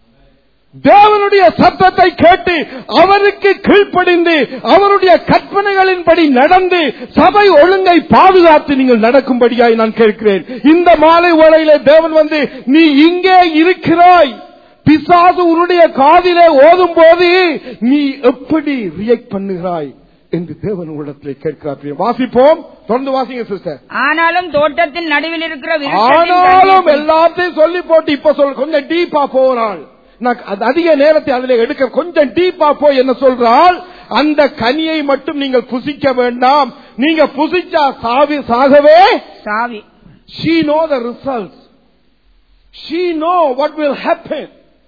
தேவனுடைய சத்தத்தை கேட்டு அவருக்கு கீழ்ப்படிந்து அவருடைய கற்பனைகளின்படி நடந்து சபை ஒழுங்கை பாதுகாத்து நீங்கள் நடக்கும்படியாய் நான் கேட்கிறேன் இந்த மாலை வேளையிலே தேவன் வந்து நீ இங்கே இருக்கிறாய் பிசாசு உன்னுடைய காதிலே ஓதும் போது நீ எப்படி ரியாக்ட் பண்ணுகிறாய் என்று தேவன் உங்களிடத்தில் கேட்கிறார் பிரியம். வாசிப்போம் தொடர்ந்து வாசிங்க சிஸ்டர் ஆனாலும் தோட்டத்தின் நடுவில் இருக்கிற விருட்சத்தின் ஆனாலும் கனியை எல்லாத்தையும் சொல்லி போட்டு இப்ப சொல் கொஞ்சம் டீப்பா போறாள் நான் அது அதிக நேரத்தை அதில் எடுக்க கொஞ்சம் டீப்பா போய் என்ன சொல்றால் அந்த கனியை மட்டும் நீங்கள் புசிக்க வேண்டாம் நீங்க புசிச்சா சாவி சாகவே சாவி she know the results she know what will happen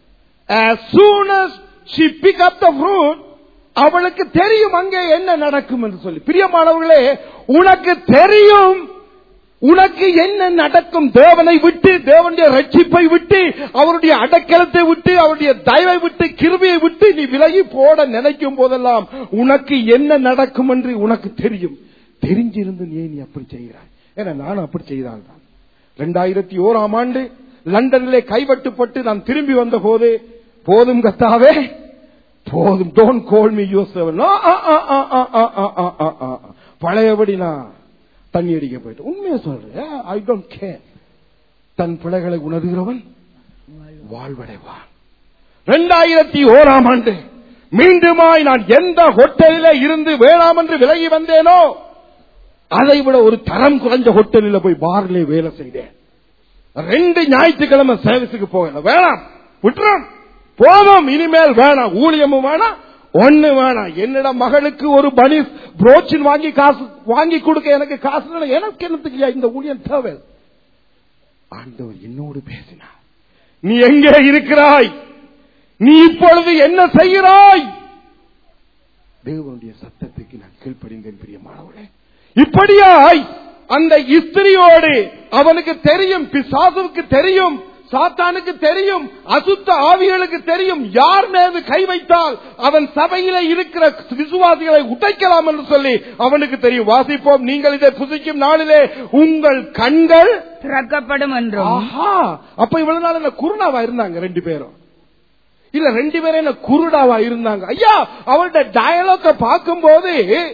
as soon as she pick up the fruit அவளுக்கு தெரியும் அங்கே என்ன நடக்கும் என்று சொல்லி பிரியமானவர்களே உனக்கு தெரியும் உனக்கு என்ன நடக்கும் தேவனை விட்டு தேவனுடைய ரட்சிப்பை விட்டு அவருடைய அடக்கலத்தை விட்டு அவருடைய தயவை விட்டு கிருபையை விட்டு நீ விலகி போட நினைக்கும் போதெல்லாம் உனக்கு என்ன நடக்கும் என்று உனக்கு தெரியும் தெரிஞ்சிருந்து நீ நீ அப்படி செய்கிறாய் ஏன்னா நான் அப்படி செய்தால் தான் ரெண்டாயிரத்தி ஓராம் ஆண்டு லண்டனிலே கைவட்டுப்பட்டு நான் திரும்பி வந்த போது போதும் கத்தாவே போதும் டோன்ட் கோல் மீ யூஸ் பழையபடி நான் தண்ணி அடிக்க போயிட்டு உண்மையை சொல்றேன் ஐ டோன்ட் கேர் தன் பிழைகளை உணர்கிறவன் வாழ்வடைவான் ரெண்டாயிரத்தி ஓராம் ஆண்டு மீண்டுமாய் நான் எந்த ஹோட்டலில இருந்து வேளாம் என்று விலகி வந்தேனோ அதை விட ஒரு தரம் குறைஞ்ச ஹோட்டலில் போய் பார்ல வேலை செய்தேன் ரெண்டு ஞாயிற்றுக்கிழமை சர்வீஸுக்கு போகல வேணாம் விட்டுறோம் போதும் இனிமேல் வேணாம் ஊழியமும் வேணாம் ஒண்ணு வேணாம் என்னிட மகளுக்கு ஒரு பனி புரோச்சின் வாங்கி காசு வாங்கி கொடுக்க எனக்கு காசு இல்லை. எனக்கு என்னத்துக்கு இந்த ஊழியம் தேவை ஆண்டவர் என்னோடு பேசினார் நீ எங்கே இருக்கிறாய் நீ இப்பொழுது என்ன செய்கிறாய் தேவனுடைய சத்தத்துக்கு நான் கீழ்ப்படிந்தேன் பிரியமானவளே இப்படியாய் அந்த இஸ்திரியோடு அவனுக்கு தெரியும் பிசாசுக்கு தெரியும் சாத்தானுக்கு தெரியும் அசுத்த ஆவிகளுக்கு தெரியும் யார் மீது கை வைத்தால் அவன் சபையில இருக்கிற விசுவாசிகளை உடைக்கலாம் என்று சொல்லி அவனுக்கு தெரியும் வாசிப்போம் நீங்கள் இதை புசிக்கும் நாளிலே உங்கள் கண்கள் திறக்கப்படும் என்றும் ஆஹா அப்ப இவ்வளவு நாள் என்ன குருடாவா இருந்தாங்க ரெண்டு பேரும் இல்ல ரெண்டு பேரும் என்ன குருடாவா இருந்தாங்க ஐயா அவருடைய டயலாக பார்க்கும்போது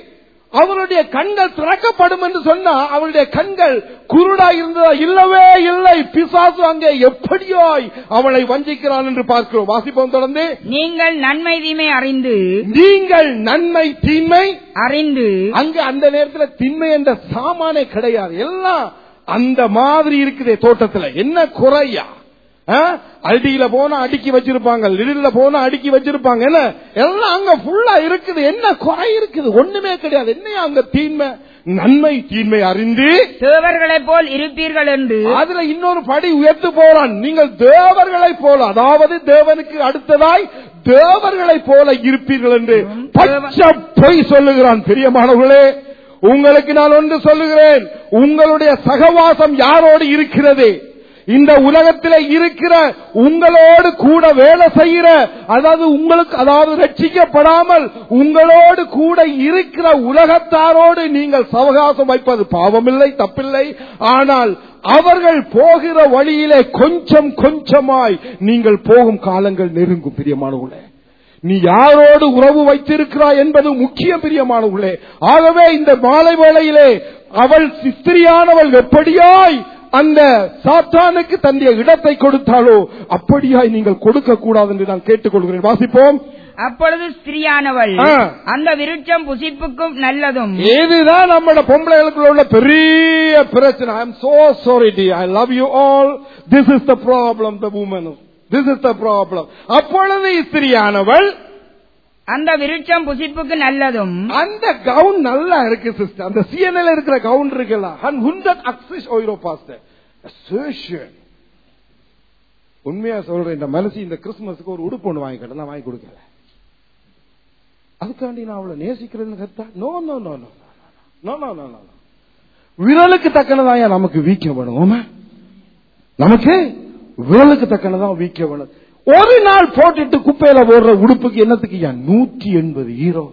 அவருடைய கண்கள் திறக்கப்படும் என்று சொன்னா அவருடைய கண்கள் குருடா இருந்ததா இல்லவே இல்லை பிசாசு அங்கே எப்படியாய் அவளை வஞ்சிக்கிறான் என்று பார்க்கிறோம் வாசிப்போம் தொடர்ந்து நீங்கள் நன்மை தீமை அறிந்து நீங்கள் நன்மை தீமை அறிந்து அங்க அந்த நேரத்துல திண்மை என்ற சாமானே கிடையாது எல்லாம் அந்த மாதிரி இருக்குதே தோட்டத்துல என்ன குறையா ஆ? அடியில போனா அடுக்கி வச்சிருப்பாங்க லிடில போனா அடுக்கி வச்சிருப்பாங்க என்ன எல்லாம் அங்க ஃபுல்லா இருக்குது என்ன குறை இருக்குது ஒண்ணுமே கிடையாது என்னையா அங்க தீன்மை நன்மை தீன்மை அறிந்து தேவர்களைப் போல் இருப்பீர்கள் என்று அதுல இன்னொரு படி உயர்த்து போறான் நீங்கள் தேவர்களை போல அதாவது தேவனுக்கு அடுத்ததாய் தேவர்களை போல இருப்பீர்கள் என்று பச்சை பொய் சொல்லுகிறான் பிரியமானவர்களே உங்களுக்கு நான் ஒன்று சொல்லுகிறேன் உங்களுடைய சகவாசம் யாரோடு இருக்கிறது இந்த உலகத்தில் இருக்கிற உங்களோடு கூட வேலை செய்கிற அதாவது உங்களுக்கு அதாவது ரட்சிக்கப்படாமல் உங்களோடு கூட இருக்கிற உலகத்தாரோடு நீங்கள் சவகாசம் வைப்பது பாவமில்லை தப்பில்லை ஆனால் அவர்கள் போகிற வழியிலே கொஞ்சம் கொஞ்சமாய் நீங்கள் போகும் காலங்கள் நெருங்கும் பிரியமானவர்களே நீ யாரோடு உறவு வைத்திருக்கிறாய் என்பது முக்கியம் பிரியமானவர்களே ஆகவே இந்த மாலை வேளையிலே அவள் சிஸ்திரியானவள் எப்படியாய் அந்த சாத்தானுக்கு தன்னுடைய இடத்தை கொடுத்தாலோ அப்படியாய் நீங்கள் கொடுக்க கூடாது என்று நான் கேட்டுக்கொள்கிறேன் வாசிப்போம் அப்பொழுது ஸ்திரியானவள் ஆ. அந்த விருட்சம் புசிப்புக்கும் நல்லதும் இதுதான் நம்மளோட பொம்பளைகளுக்குள்ள உள்ள பெரிய பிரச்சனை I am so sorry D I love you all this is the problem the woman this is the problem அப்பொழுது ஸ்திரியானவள் அந்த விருட்சம் புசிப்புக்கு நல்லதும் அந்த கவுன் நல்லா இருக்கு சிஸ்டர் அந்த சிஎன்எல் இருக்கிற கவுன் இருக்குல்ல ஹண்ட்ரட் அக்சிஸ் ஓயிரோ பாஸ்டர் உண்மையா சொல்றேன் இந்த மனசு இந்த கிறிஸ்துமஸுக்கு ஒரு உடுப்பு ஒன்று வாங்கி கேட்டேன் நான் வாங்கி கொடுக்கல அதுக்காண்டி நான் அவளை நேசிக்கிறேன்னு கருத்தா no no no no no no no no விரலுக்கு தக்கனதாயா நமக்கு வீக்க வேணும் ஆமா? நமக்கு விரலுக்கு தக்கனதான் வீக்க வேணும் ஒரு நாள் போட்டுட்டு குப்பையில போடுற உடுப்புக்கு என்னத்துக்கு ஏன் நூற்றி எண்பது ஹீரோ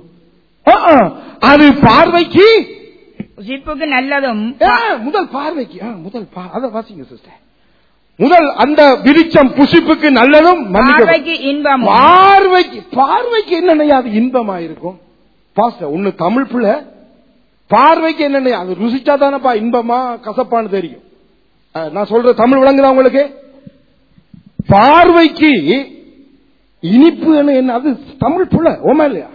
அது பார்வைக்கு புசிப்புக்கு நல்லதும் ஆ, முதல் பார்வைக்கு ஆ, முதல் பா- அத வாசிங்க சிஸ்டர் முதல் அந்த விரிச்சம் புசிப்புக்கு நல்லதும் மன்னிக்கவும். பார்வைக்கு இன்பமும் பார்வைக்கு பார்வைக்கு என்னென்ன அது இன்பமா இருக்கும் பாஸ்டர் ஒண்ணு தமிழ் பிள்ளை பார்வைக்கு என்னென்ன அது ருசிச்சா தானப்பா இன்பமா கசப்பான்னு தெரியும் அஹ், நான் சொல்ற தமிழ் விளங்குதா உங்களுக்கு பார்வைக்கு இனிப்பு என்ன அது தமிழ் புள்ள ஓமா இல்லையா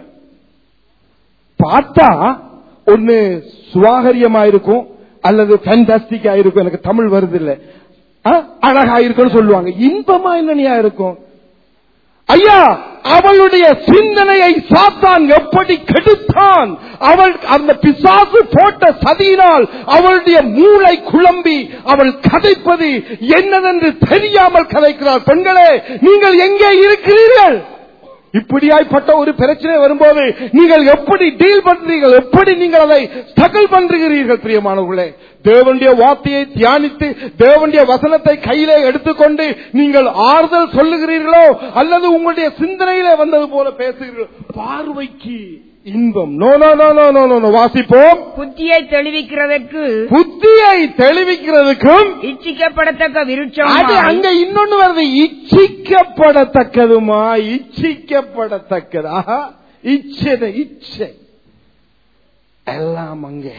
பார்த்தா ஒண்ணு சுவாகரியமா இருக்கும் அல்லது ஃபேண்டாஸ்டிக்கா இருக்கும் எனக்கு தமிழ் வருது இல்ல அழகா இருக்கும்னு சொல்லுவாங்க இன்பமா என்னனியா இருக்கும் ஐயா அவளுடைய சிந்தனையை சாத்தான் எப்படி கெடுத்தான் அவள் அந்த பிசாசு போட்ட சதியினால் அவளுடைய மூளை குழம்பி அவள் கதைப்பது என்னதென்று தெரியாமல் கதைக்கிறார் பெண்களே நீங்கள் எங்கே இருக்கிறீர்கள் இப்படியாய்ப்பட்ட ஒரு பிரச்சனை வரும்போது நீங்கள் எப்படி டீல் பண்றீர்கள் எப்படி நீங்கள் அதை ஸ்ட்ரகிள் பண்றீர்கள் பிரியமானவர்களே தேவனுடைய வார்த்தையை தியானித்து தேவனுடைய வசனத்தை கையிலே எடுத்துக்கொண்டு நீங்கள் ஆறுதல் சொல்லுகிறீர்களோ அல்லது உங்களுடைய சிந்தனையிலே வந்தது போல பேசுகிறீர்கள் பார்வைக்கு இன்பம் no no no no no no, no வாசிப்போம் புத்தியை தெளிவிக்கிறதற்கு புத்தியை தெளிவிக்கிறதுக்கும் இச்சிக்கப்படத்தக்க அது விருட்சம் அங்க இன்னொன்னு வருது இச்சிக்கப்படத்தக்கதுமா இச்சிக்கப்படத்தக்கது ஆஹா இச்சை இச்சை எல்லாம் அங்கே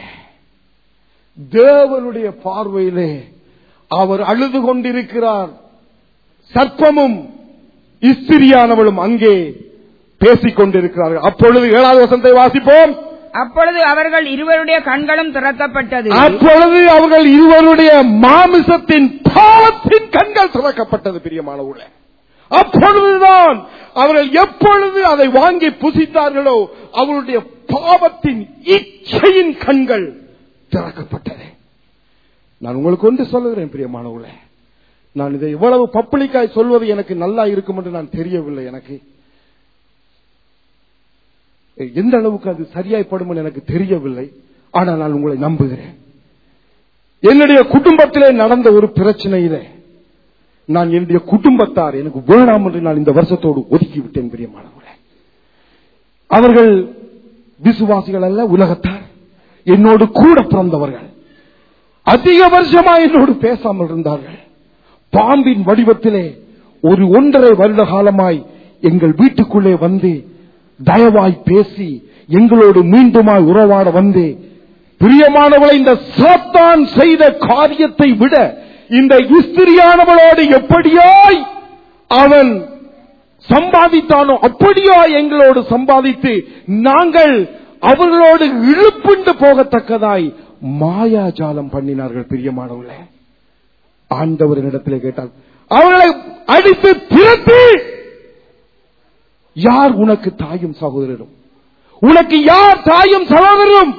தேவனுடைய பார்வையிலே அவர் அழுது கொண்டிருக்கிறார் சர்ப்பமும் இஸ்திரியானவளும் அங்கே பேசிக் கொண்டிருக்கிறார்கள் அப்பொழுது ஏழாவது வசனத்தை வாசிப்போம் அப்பொழுது அவர்கள் இருவருடைய கண்களும் திறக்கப்பட்டது அப்பொழுது அவர்கள் இருவருடைய மாமிசத்தின் பாவத்தின் கண்கள் திறக்கப்பட்டது பிரியமானவர்களே அப்பொழுதுதான் அவர்கள் எப்பொழுது அதை வாங்கி புசித்தார்களோ அவர்களுடைய பாவத்தின் இச்சையின் கண்கள் திறக்கப்பட்டது நான் உங்களுக்கு ஒன்று சொல்லுகிறேன் பிரியமானவர்களே நான் இதை இவ்வளவு பப்ளிக்காய் சொல்வது எனக்கு நல்லா இருக்கும் என்று நான் தெரியவில்லை எனக்கு எந்த அளவுக்கு அது சரியாய்ப்படும் என்று எனக்கு தெரியவில்லை ஆனால் நான் உங்களை நம்புகிறேன் என்னுடைய குடும்பத்திலே நடந்த ஒரு பிரச்சனையிலே நான் என்னுடைய குடும்பத்தார் எனக்கு வேணாம் என்று நான் இந்த வருஷத்தோடு ஒதுக்கி விட்டேன் பிரியமானவர்களே அவர்கள் விசுவாசிகள் அல்ல உலகத்தார் என்னோடு கூட பிறந்தவர்கள் அதிக வருஷமா என்னோடு பேசாமல் இருந்தார்கள் பாம்பின் வடிவத்திலே ஒரு ஒன்றரை வருட காலமாய் எங்கள் வீட்டுக்குள்ளே வந்து தயவாய் பேசி எங்களோடு மீண்டுமாய் உறவாட வந்து பிரியமானவளை இந்த சாத்தான் செய்த காரியத்தை விட இந்த இஸ்திரியானவளோடு எப்படியாய் அவன் சம்பாதித்தானோ அப்படியா எங்களோடு சம்பாதித்து நாங்கள் அவர்களோடு இழுப்புண்டு போகத்தக்கதாய் மாயாஜாலம் பண்ணினார்கள் பிரியமானவர்களே ஆண்டவரிடத்திலே கேட்டார் அவர்களை அடித்து திரட்டி யார் உனக்கு தாயும் சகோதரரும் உனக்கு யார் தாயும் சகோதரரும்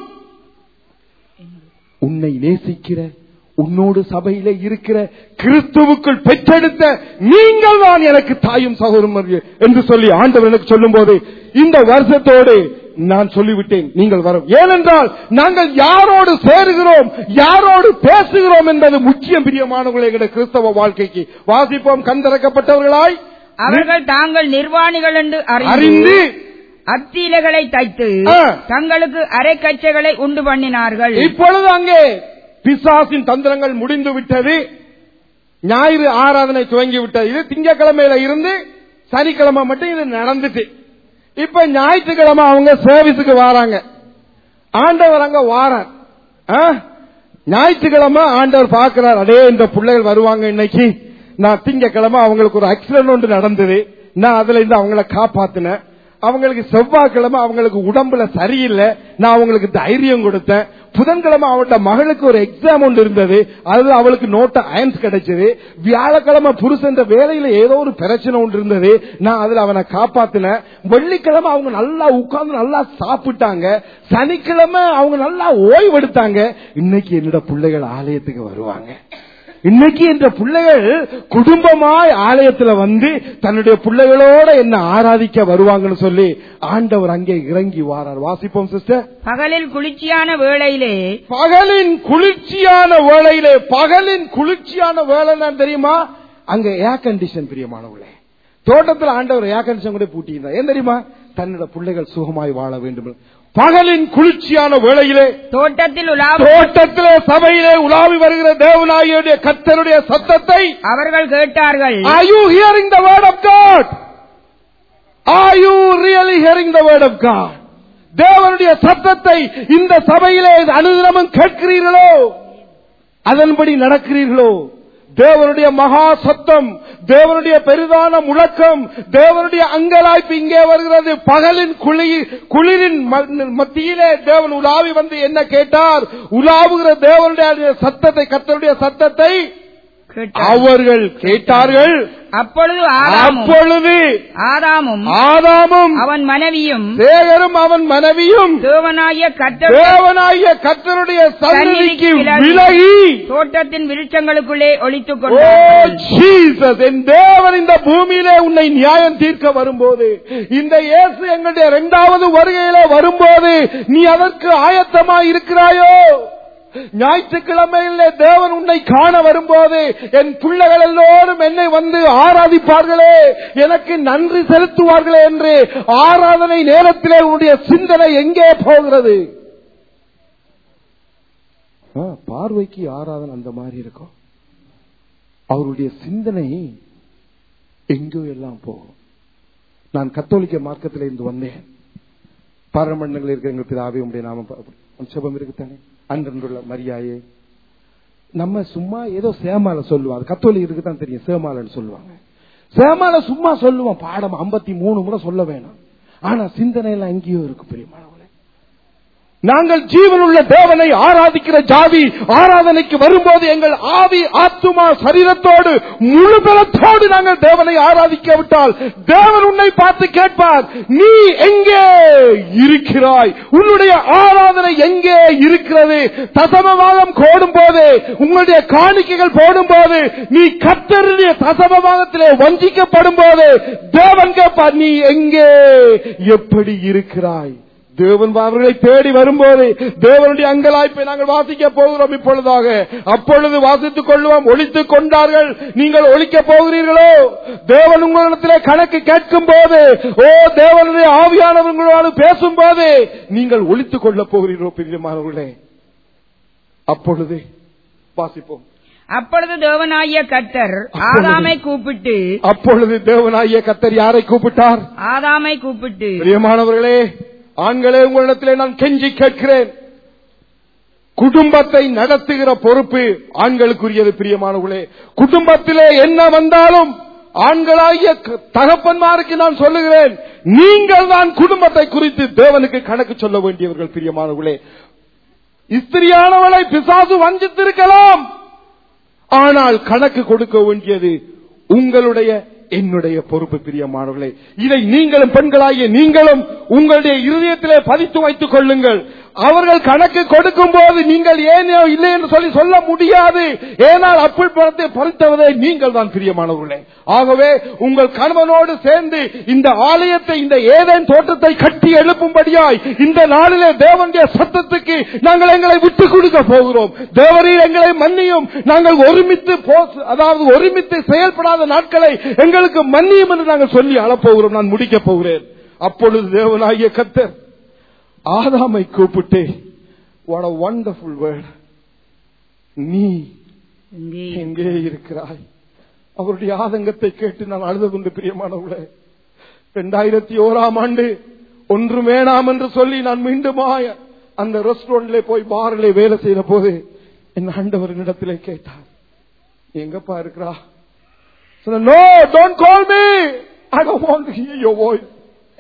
உன்னை நேசிக்கிற உன்னோடு சபையிலே இருக்கிற கிறிஸ்துவுக்குள் பெற்றெடுத்த நீங்கள் தான் எனக்கு தாயும் சகோதரம் என்று சொல்லி ஆண்டவர் எனக்கு சொல்லும் போது இந்த வருஷத்தோடு நான் சொல்லிவிட்டேன் நீங்கள் வரும் ஏனென்றால் நாங்கள் யாரோடு சேருகிறோம் யாரோடு பேசுகிறோம் என்பது முக்கியம் பிரியமானவர்களே எங்களுடைய கிறிஸ்தவ வாழ்க்கைக்கு வாசிப்போம் கண்திறக்கப்பட்டவர்களாய் அவர்கள் தாங்கள் நிர்வாணிகள் என்று அறிந்து அறிந்து அத்தீலைகளை தைத்து ஆ. தங்களுக்கு அரைக்கச்சைகளை உண்டு பண்ணினார்கள் இப்பொழுது அங்கே பிசாசின் தந்திரங்கள் முடிந்து விட்டது ஞாயிறு ஆராதனை துவங்கி விட்டது இது திங்கக்கிழமையில இருந்து சனிக்கிழமை மட்டும் இது நடந்துட்டு இப்ப ஞாயிற்றுக்கிழமை அவங்க சர்வீஸுக்கு வராங்க ஆண்டவர் அங்க வாரார் ஆ? ஞாயிற்றுக்கிழமை ஆண்டவர் பார்க்கிறார் அடே இந்த பிள்ளைகள் வருவாங்க இன்னைக்கு நான் திங்கக்கிழமை அவங்களுக்கு ஒரு ஆக்சிடென்ட் ஒன்று நடந்தது நான் அதுல இருந்து அவங்கள காப்பாத்தினேன் அவங்களுக்கு செவ்வாய்க்கிழமை அவங்களுக்கு உடம்புல சரியில்லை நான் அவங்களுக்கு தைரியம் கொடுத்தேன் புதன்கிழமை அவளோட மகளுக்கு ஒரு எக்ஸாம் ஒன்று இருந்தது அதுல அவளுக்கு நோட்ட அயன்ஸ் கிடைச்சது வியாழக்கிழமை புருஷன் வேலையில ஏதோ ஒரு பிரச்சனை ஒன்று இருந்தது நான் அதுல அவனை காப்பாத்தினேன் வெள்ளிக்கிழமை அவங்க நல்லா உட்கார்ந்து நல்லா சாப்பிட்டாங்க சனிக்கிழமை அவங்க நல்லா ஓய்வெடுத்தாங்க இன்னைக்கு என்னோட பிள்ளைகள் ஆலயத்துக்கு வருவாங்க இன்னைக்கு இந்த பிள்ளைகள் குடும்பமாய் ஆலயத்துல வந்து தன்னுடைய பிள்ளைகளோட என்ன ஆராதிக்க வருவாங்கன்னு சொல்லி ஆண்டவர் அங்கே இறங்கி வாரார் வாசிப்போம் சிஸ்டர் பகலில் குளிர்ச்சியான வேளையிலே பகலின் குளிர்ச்சியான வேளையிலே பகலின் குளிர்ச்சியான வேலை என்னன்னு தெரியுமா அங்க ஏர் கண்டிஷன் பிரியமானவர்களே தோட்டத்தில் ஆண்டவர் ஏர் கண்டிஷன் கூட பூட்டியிருந்தார் ஏன் தெரியுமா தன்னோட பிள்ளைகள் சுகமாய் வாழ வேண்டும் பகலின் குளிர்ச்சியான வேளையிலே தோட்டத்தில் உலாவ தோட்டத்திலே சபையிலே உலாவி வருகிற தேவநாயகனுடைய கத்தருடைய சத்தத்தை அவர்கள் கேட்டார்கள் Are you hearing the word of God? Are you really hearing the word of God? தேவனுடைய சத்தத்தை இந்த சபையிலே அனுதினமும் கேட்கிறீர்களோ அதன்படி நடக்கிறீர்களோ தேவனுடைய மகா சத்தம் தேவனுடைய பெரிதான முழக்கம் தேவனுடைய அங்கலாய்ப்பு இங்கே வருகிறது பகலின் குளிர் குளிரின் ம- மத்தியிலே தேவன் உலாவி வந்து என்ன கேட்டார் உலாவுகிற தேவனுடைய சத்தத்தை கத்தருடைய சத்தத்தை கேட்டார்கள். அவர்கள் கேட்டார்கள் அப்பொழுது ஆதாமும் அப்பொழுது ஆதாமும் ஆதாமும் அவன் மனைவியும் சேகரும் அவன் மனைவியும் தேவனாகிய கர்த்தர் தேவனாகிய கர்த்தருடைய சன்னதிக்கு விலகி விலகி தோட்டத்தின் விருட்சங்களுக்குள்ளே ஒளித்துக் ஓ கொண்டார்கள் ஜீசஸ் என் தேவன் இந்த பூமியிலே உன்னை நியாயம் தீர்க்க வரும்போது இந்த இயேசு எங்களுடைய இரண்டாவது வருகையில வரும்போது நீ அதற்கு ஆயத்தமாய் இருக்கிறாயோ ஞாயிற்றுக்கிழமையிலே தேவன் உன்னை காண வரும்போது என் பிள்ளைகள் எல்லோரும் என்னை வந்து ஆராதிப்பார்களே எனக்கு நன்றி செலுத்துவார்களே என்று ஆராதனை நேரத்திலே உன்னுடைய சிந்தனை எங்கே போகிறது ஆ, பார்வைக்கு ஆராதனை அந்த மாதிரி இருக்கும் அவருடைய சிந்தனை எங்கோ எல்லாம் போகும் நான் கத்தோலிக்க மார்க்கத்தில் இருந்து வந்தேன் பாரமண்டங்கள் இருக்கிற எங்கள் பிதாவே உடைய நாம செபம் இருக்குத்தானே அன்றன்றுள்ள மரியாயே நம்ம சும்மா ஏதோ சேமால சொல்லுவோம் அது கத்தோலிக் இருக்குதான் தெரியும் சேமாலன்னு சொல்லுவாங்க சேமால சும்மா சொல்லுவோம் பாடம் 53 மூணு முறை சொல்ல வேணாம் ஆனா சிந்தனை எல்லாம் எங்கேயோ இருக்கு பெரியமானவங்களே நாங்கள் ஜீவனுள்ள தேவனை ஆராதிக்கிற ஜாதி ஆராதனைக்கு வரும்போது எங்கள் ஆவி ஆத்துமா சரீரத்தோடு முழு பலத்தோடு நாங்கள் தேவனை ஆராதிக்க விட்டால் தேவன் உன்னை பார்த்து கேட்பார் நீ எங்கே இருக்கிறாய் உன்னுடைய ஆராதனை எங்கே இருக்கிறது தசமவாதம் கோடும் போது உங்களுடைய காணிக்கைகள் போடும் போது நீ கத்தருடைய தசமவாதத்திலே வஞ்சிக்கப்படும் போது தேவன் கேட்பார் நீ எங்கே எப்படி இருக்கிறாய் தேவன் அவர்களை தேடி வரும்போது தேவனுடைய அங்கலாய்ப்பை நாங்கள் வாசிக்க போகிறோம் இப்பொழுதாக அப்பொழுது வாசித்துக் கொள்வோம் ஒழித்துக் கொண்டார்கள் நீங்கள் ஒழிக்க போகிறீர்களோ தேவன் உங்களிடத்திலே கணக்கு கேட்கும் போது ஓ தேவனுடைய ஆவியானவர்களோடு பேசும் போது நீங்கள் ஒழித்துக் கொள்ளப் போகிறீர்களோ பிரியமானவர்களே அப்பொழுது வாசிப்போம் அப்பொழுது தேவனாகிய கர்த்தர் ஆதாமை கூப்பிட்டு அப்பொழுது தேவனாகிய கத்தர் யாரை கூப்பிட்டார் ஆதாமை கூப்பிட்டு பிரியமானவர்களே ஆண்களே உங்களிடத்திலே நான் கெஞ்சி கேட்கிறேன் குடும்பத்தை நடத்துகிற பொறுப்பு ஆண்களுக்குரியது பிரியமானவர்களே குடும்பத்திலே என்ன வந்தாலும் ஆண்களாகிய க- தகப்பன்மாருக்கு நான் சொல்லுகிறேன் நீங்கள் தான் குடும்பத்தை குறித்து தேவனுக்கு கணக்கு சொல்ல வேண்டியவர்கள் பிரியமானவர்களே இஸ்திரியானவளை பிசாசு வஞ்சித்திருக்கலாம் ஆனால் கணக்கு கொடுக்க வேண்டியது உங்களுடைய என்னுடைய பொறுப்பு பிரியமானவர்களே இதை நீங்களும் பெண்களாகிய நீங்களும் உங்களுடைய இருதயத்திலே பதித்து வைத்துக் கொள்ளுங்கள் அவர்கள் கணக்கு கொடுக்கும் போது நீங்கள் ஏனோ இல்லை என்று சொல்லி சொல்ல முடியாது ஏனால் அப்புள் பணத்தை பறித்தவரே நீங்கள் தான் பிரியமானவர்களே ஆகவே உங்கள் கணவனோடு சேர்ந்து இந்த ஆலயத்தை இந்த ஏதேன் தோட்டத்தை கட்டி எழுப்பும்படியாய் இந்த நாளிலே தேவனுடைய சத்தத்துக்கு நாங்கள் எங்களை விட்டுக் கொடுக்க போகிறோம் தேவரீர் எங்களை மன்னியும் நாங்கள் ஒருமித்து போ- அதாவது ஒருமித்து செயல்படாத நாட்களை எங்களுக்கு மன்னியும் என்று நாங்கள் சொல்லி அழப்போகிறோம் நான் முடிக்கப் போகிறேன் அப்பொழுது தேவனாகிய கத்தர் ஆதாமை கூப்பிட்டு what a wonderful word நீ இங்கே எங்கே இருக்கிறாய் அவருடைய ஆதங்கத்தை கேட்டு நான் அழுது கொண்டு பிரியமானவர்களே இரண்டாயிரத்தி ஓராம் ஆண்டு ஒன்று வேணாம் என்று சொல்லி நான் மீண்டுமாய அந்த ரெஸ்டாரண்ட்ல போய் பாரிலே வேலை செய்த போது என் ஆண்டவரிடத்திலே கேட்டார் "நீ எங்கப்பா இருக்கிறா no don't call me I don't want to hear your voice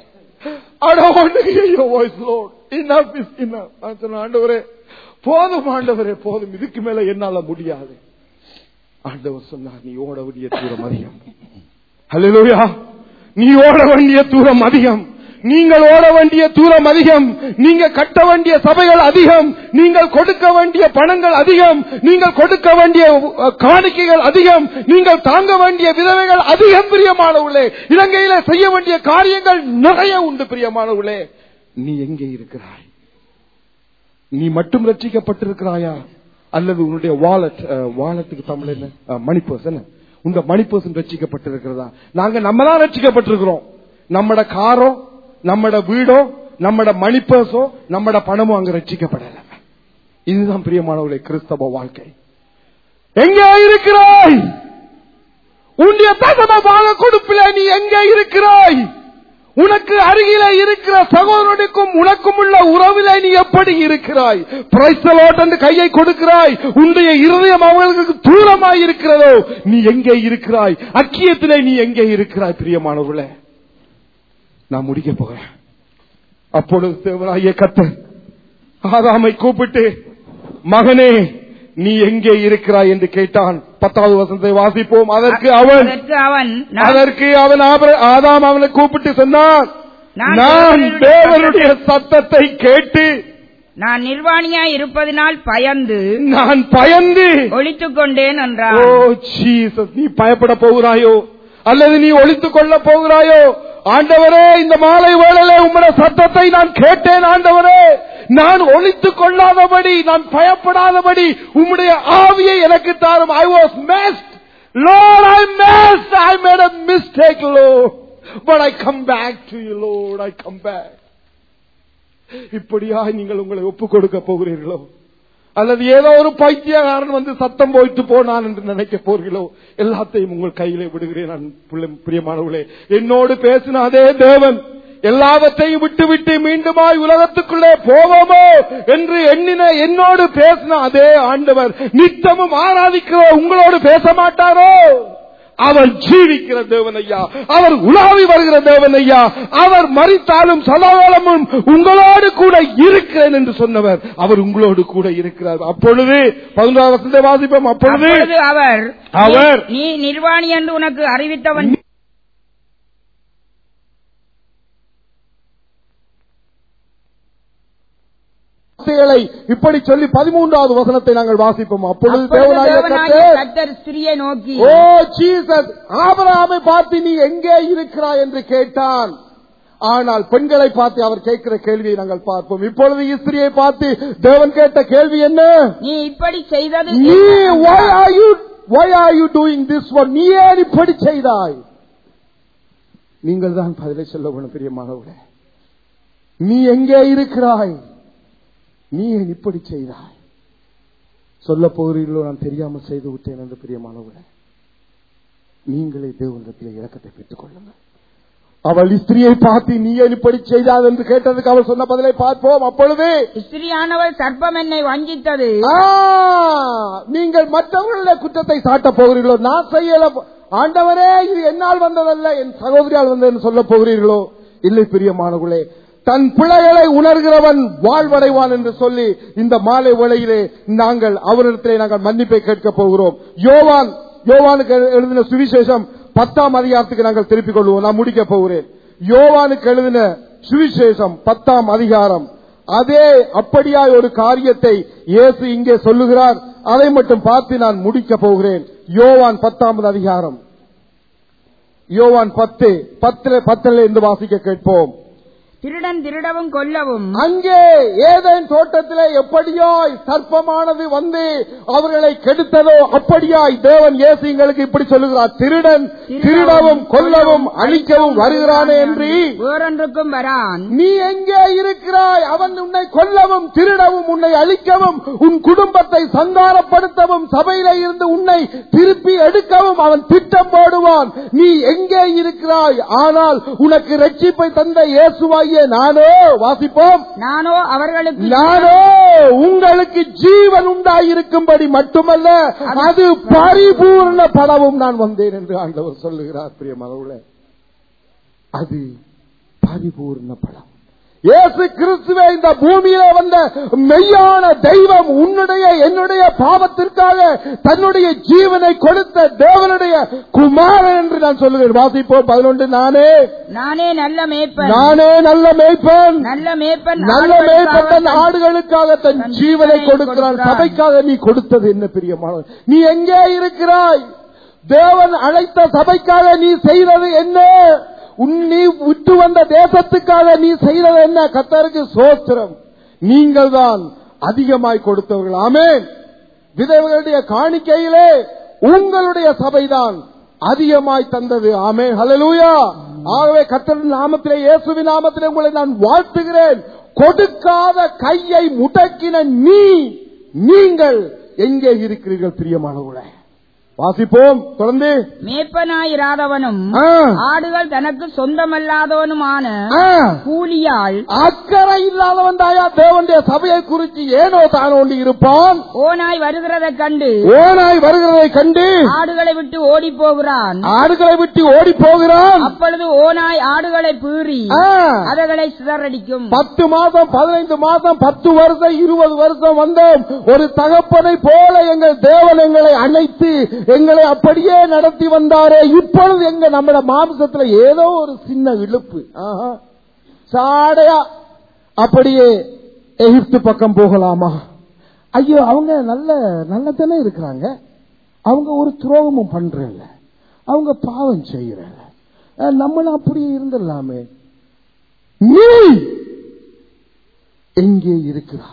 I don't want to hear your voice, Lord. Enough is enough. நான் சொன்னேன், ஆண்டவரே போதும் ஆண்டவரே போதும் இதுக்கு மேல என்னால முடியாது ஆண்டவர் சொன்னார் நீ ஓட வேண்டிய தூரம் அதிகம் ஹalleluya நீ ஓட வேண்டிய தூரம் அதிகம் நீங்கள் ஓட வேண்டிய தூரம் அதிகம் நீங்க கட்ட வேண்டிய சபைகள் அதிகம் நீங்கள் கொடுக்க வேண்டிய பணங்கள் அதிகம் நீங்கள் கொடுக்க வேண்டிய அஹ், காணிக்கைகள் அதிகம் நீங்கள் தாங்க வேண்டிய விதவைகள் அதிகம் பிரியமானவர்களே இலங்கையில செய்ய வேண்டிய காரியங்கள் நிறைய உண்டு பிரியமானவர்களே நீ எங்கே இருக்கிறாய் நீ மட்டும் ரட்சிக்கப்பட்டிருக்கிறாயா அல்லது உன்னுடைய வாலெட் வாலெட்டுக்கு தமிழ் என்ன மணி பர்ஸ் என்ன உங்க மணி பர்சன் ரட்சிக்கப்பட்டிருக்கிறதா நாங்க நம்ம தான் ரட்சிக்கப்பட்டிருக்கிறோம் நம்மட காரோ நம்மட வீடோ நம்மட மணி பர்ஸோ நம்மட பணமோ அங்க ரட்சிக்கப்படல இதுதான் பிரியமானவர்களே கிறிஸ்தவ வாழ்க்கை எங்கே இருக்கிறாய் உன்னுடைய தசமமாக கொடுப்பில நீ எங்கே இருக்கிறாய் உனக்கு அருகிலே இருக்கிற சகோதரனுக்கும் உனக்கும் உள்ள உறவிலே நீ எப்படி இருக்கிறாய் பிரைசலோட் என்று கையை கொடுக்கிறாய் உன்னுடைய இருதயம் அவர்களுக்கு தூரமாய் இருக்கிறதோ நீ எங்கே இருக்கிறாய் அக்கியத்திலே நீ எங்கே இருக்கிறாய் பிரியமானவர்களே நான் முடிக்க போகிறேன் அப்பொழுது தேவனாகிய கத்தர் ஆதாமை கூப்பிட்டு மகனே நீ எங்கே இருக்கிறாய் என்று கேட்டான் பத்தாவது வசனத்தை வாசிப்போம் அதற்கு அவன் அதற்கு அவன் நான் அதற்கு அவன் ஆபர- ஆதாம் அவனை கூப்பிட்டு சொன்னான் நான் நான் தேவனுடைய தேவனுடைய சத்தத்தை கேட்டு நான் நிர்வாணியாய் இருப்பதினால் பயந்து நான் பயந்து ஒழித்துக் கொண்டேன் ஓ என்றான் ஜீசஸ் நீ பயப்பட போகிறாயோ அல்லது நீ ஒழித்துக் கொள்ள போகிறாயோ ஆண்டவரே இந்த மாலை வேளையிலே உம்முடைய சத்தத்தை நான் கேட்டேன் ஆண்டவரே நான் ஒழித்துக் கொள்ளாதபடி நான் பயப்படாதபடி உம்முடைய ஆவியை எனக்கு தாரும் I was messed Lord, I messed. I made a mistake, Lord. But I come back to you, Lord. I come back. இப்படியா நீங்கள் உங்களை ஒப்புக் கொடுக்க போகிறீர்களோ அல்லது ஏதோ ஒரு பைத்தியக்காரன் வந்து சத்தம் போயிட்டு போனான் என்று நினைக்க போகிறீர்களோ எல்லாத்தையும் உங்கள் கையிலே விடுகிறேன் நான் பிள்ளை- பிரியமானவர்களே என்னோடு பேசின அதே தேவன் எல்லாவற்றையும் விட்டு விட்டு மீண்டுமாய் உலகத்துக்குள்ளே போவோமோ என்று எண்ணின என்னோடு பேசின அதே ஆண்டவர் நித்தமும் ஆராதிக்கிற உங்களோடு பேச மாட்டாரோ அவர் ஜீவிக்கிற தேவன் ஐயா அவர் உலாவி வருகிற தேவன் ஐயா அவர் மறித்தாலும் சதாகாலமும் உங்களோடு கூட இருக்கிறேன் என்று சொன்னவர் அவர் உங்களோடு கூட இருக்கிறார் அப்பொழுது பதினோராம் வசனத்தை வாசிப்போம் அப்பொழுது அப்பொழுது அவர் அவர் நீ நிர்வாணி என்று உனக்கு அறிவித்தவன் வார்த்தைகளை இப்படி சொல்லி பதிமூன்றாவது வசனத்தை நாங்கள் வாசிப்போம் அப்பொழுது அப்பொழுது தேவனாகிய தேவனாகிய கர்த்தர், கர்த்தர் ஸ்திரியை நோக்கி ஓ ஜீசஸ் ஆபிரகாமை பார்த்து நீ எங்கே இருக்கிறாய் என்று கேட்டான் ஆனால் பெண்களை பார்த்து அவர் கேட்கிற கேள்வியை நாங்கள் பார்ப்போம் இப்பொழுது இஸ்திரியை பார்த்து தேவன் கேட்ட கேள்வி என்ன நீ இப்படி செய்தது நீ என்ன? why are you why are you doing this one நீ ஏன் இப்படி செய்தாய் நீங்கள் தான் பதிலை சொல்ல வேணும் பிரியமானவர்களே நீ எங்கே இருக்கிறாய் நீ ஏன் இப்படி செய்தாய் சொல்ல போகிறீர்களோ நான் தெரியாமல் செய்து விட்டேன் என்று பிரியமானவர்களே நீங்களே தேவனிடத்திலே இறக்கத்தை பெற்றுக் கொள்ளுங்கள் அவள் ஸ்திரியை பார்த்து நீ ஏன் இப்படி செய்தாய் என்று கேட்டதுக்கு அவள் சொன்ன பதிலை பார்ப்போம் அப்பொழுது ஸ்திரியானவள் சர்ப்பம் என்னை வஞ்சித்தது ஆ, நீங்கள் மற்றவர்களுடைய குற்றத்தை சாட்ட போகிறீர்களோ நான் செய்யல ஆண்டவரே இது என்னால் வந்ததல்ல என் சகோதரியால் வந்தது சொல்ல போகிறீர்களோ இல்லை பிரியமானவர்களே தன் பிள்ளைகளை உணர்கிறவன் வாழ்வடைவான் என்று சொல்லி இந்த மாலை வேளையிலே நாங்கள் அவரிடத்திலே நாங்கள் மன்னிப்பை கேட்க போகிறோம் யோவான் யோவானுக்கு எழுதின சுவிசேஷம் பத்தாம் அதிகாரத்துக்கு நாங்கள் திருப்பிக் கொள்வோம் நான் முடிக்க போகிறேன் யோவானுக்கு எழுதின சுவிசேஷம் பத்தாம் அதிகாரம் அதே அப்படியாய் ஒரு காரியத்தை இயேசு இங்கே சொல்லுகிறார் அதை மட்டும் பார்த்து நான் முடிக்க போகிறேன் யோவான் பத்தாம் அதிகாரம் யோவான் பத்து பத்துல பத்துல இருந்து வாசிக்க கேட்போம் திருடன் திருடவும் கொல்லவும் அங்கே ஏதேன் தோட்டத்திலே எப்படியாய் சர்ப்பமானது வந்து அவர்களை கெடுத்ததோ அப்படியாய் தேவன் இயேசு எங்களுக்கு இப்படி சொல்லுகிறார் திருடன் திருடவும் கொல்லவும் அழிக்கவும் வருகிறானே என்று வேறொன்றுக்கும் வரான் நீ எங்கே இருக்கிறாய் அவன் உன்னை கொல்லவும் திருடவும் உன்னை அழிக்கவும் உன் குடும்பத்தை சங்காரப்படுத்தவும் சபையில இருந்து உன்னை திருப்பி எடுக்கவும் அவன் திட்டம் போடுவான் நீ எங்கே இருக்கிறாய் ஆனால் உனக்கு ரட்சிப்பை தந்த இயேசுவாகிய நானோ வாசிப்போம் நானோ அவர்களுக்கு நானோ உங்களுக்கு ஜீவன் உண்டாயிருக்கும்படி மட்டுமல்ல அது பரிபூர்ண படவும் நான் வந்தேன் என்று ஆண்டவர் சொல்லுகிறார் பிரியமானவர்களே அது பரிபூர்ண படம் இயேசு கிறிஸ்துவே இந்த பூமியிலே வந்த மெய்யான தெய்வம் உன்னுடைய என்னுடைய பாவத்திற்காக தன்னுடைய ஜீவனை கொடுத்த தேவனுடைய குமாரன் என்று நான் சொல்லுகிறேன் வாசிப்போம் பதினொன்று நானே நானே நல்ல மேய்ப்பன் நானே நல்ல மேய்ப்பன் நல்ல மேய்ப்பன் நல்ல மேய்ப்பன் தன் ஆடுகளுக்காக ஆடுகளுக்காக தன் தன் ஜீவனை ஜீவனை கொடுக்கிறான் கொடுக்கிறான். சபைக்காக நீ கொடுத்தது என்ன பிரியமானது நீ எங்கே இருக்கிறாய் தேவன் அழைத்த சபைக்காக நீ செய்தது என்ன உன் நீ விட்டு வந்த தேசத்துக்காக நீ செய்தது என்ன கத்தருக்கு சோத்திரம் நீங்கள் தான் அதிகமாய் கொடுத்தவர்கள் ஆமென் விதவைகளுடைய காணிக்கையிலே உங்களுடைய சபைதான் அதிகமாய் தந்தது ஆமே ஹalleluya ஆகவே கர்த்தரின் நாமத்திலே இயேசுவின் நாமத்திலே உங்களை நான் வாழ்த்துகிறேன் கொடுக்காத கையை முடக்கின நீ நீங்கள் எங்கே இருக்கிறீர்கள் பிரியமானவர்களே வாசிப்போம் தொடர்ந்து மேய்ப்பனாயிராதவனும் ஆ, ஆடுகள் தனக்கு சொந்தமல்லாதவனுமான ஆ. கூலியாள் அக்கறை இல்லாதவன் தாயா தேவனுடைய சபையை குறித்து ஏனோ தானோண்டி இருப்பான் ஓனாய் வருகிறதைக் கண்டு ஓனாய் வருகிறதை கண்டு ஆடுகளை விட்டு ஓடி போகிறான் ஆடுகளை விட்டு ஓடி போகிறான் அப்பொழுது ஓனாய் ஆடுகளை பீறி ஆ. அதகளை சிதறடிக்கும் பத்து மாதம் பதினைந்து மாதம் பத்து வருஷம் இருபது வருஷம் வந்தோம் ஒரு தகப்பனை போல எங்கள் தேவன் எங்களை அணைத்து எங்களை அப்படியே நடத்தி வந்தாரே இப்பொழுது எங்க நம்மட மாம்சத்துல ஏதோ ஒரு சின்ன இழுப்பு ஆஹா. சாடையா அப்படியே எகிப்து பக்கம் போகலாமா ஐயோ அவங்க நல்ல நல்லதானே இருக்கிறாங்க அவங்க ஒரு துரோகமும் பண்றதில்ல அவங்க பாவம் செய்யறல நம்மளும் அப்படியே இருந்துடலாமே நீ எங்கே இருக்கிறாய்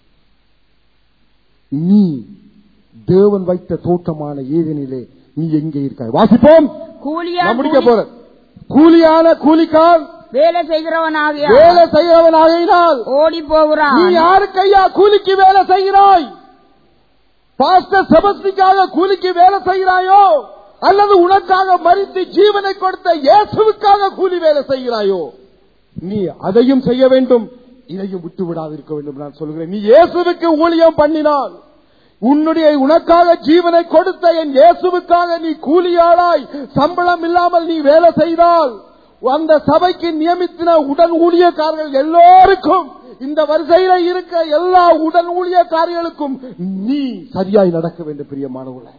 நீ தேவன் வைத்த தோட்டமான ஏதனிலே நீ எங்கே இருக்காய் வாசிப்போம் கூலியா நான் முடிக்க போறேன் கூலியான கூலிக்கால் வேலை செய்கிறவனாகிய வேலை செய்கிறவன் ஆகையினால் ஓடி நீ போகிறான் யாருக்கு ஐயா கூலிக்கு வேலை செய்கிறாய் பாஸ்டர் செபஸ்டிக்காக கூலிக்கு வேலை செய்கிறாயோ அல்லது உனக்காக மறித்து ஜீவனை கொடுத்த இயேசுவுக்காக கூலி வேலை செய்கிறாயோ நீ அதையும் செய்ய வேண்டும் இதையும் விட்டு விடாதிருக்க வேண்டும் நான் சொல்கிறேன் நீ இயேசுவுக்கு ஊழியம் பண்ணினால் உன்னுடைய உனக்காக ஜீவனை கொடுத்த என் இயேசுவுக்காக நீ கூலியாளாய் சம்பளம் இல்லாமல் நீ வேலை செய்தால் அந்த சபைக்கு நியமித்தின உடன் ஊழியக்காரர்கள் எல்லோருக்கும் இந்த வரிசையில இருக்க எல்லா உடன் ஊழியக்காரர்களுக்கும் நீ சரியாய் நடக்க வேண்டும் பிரியமானவர்களே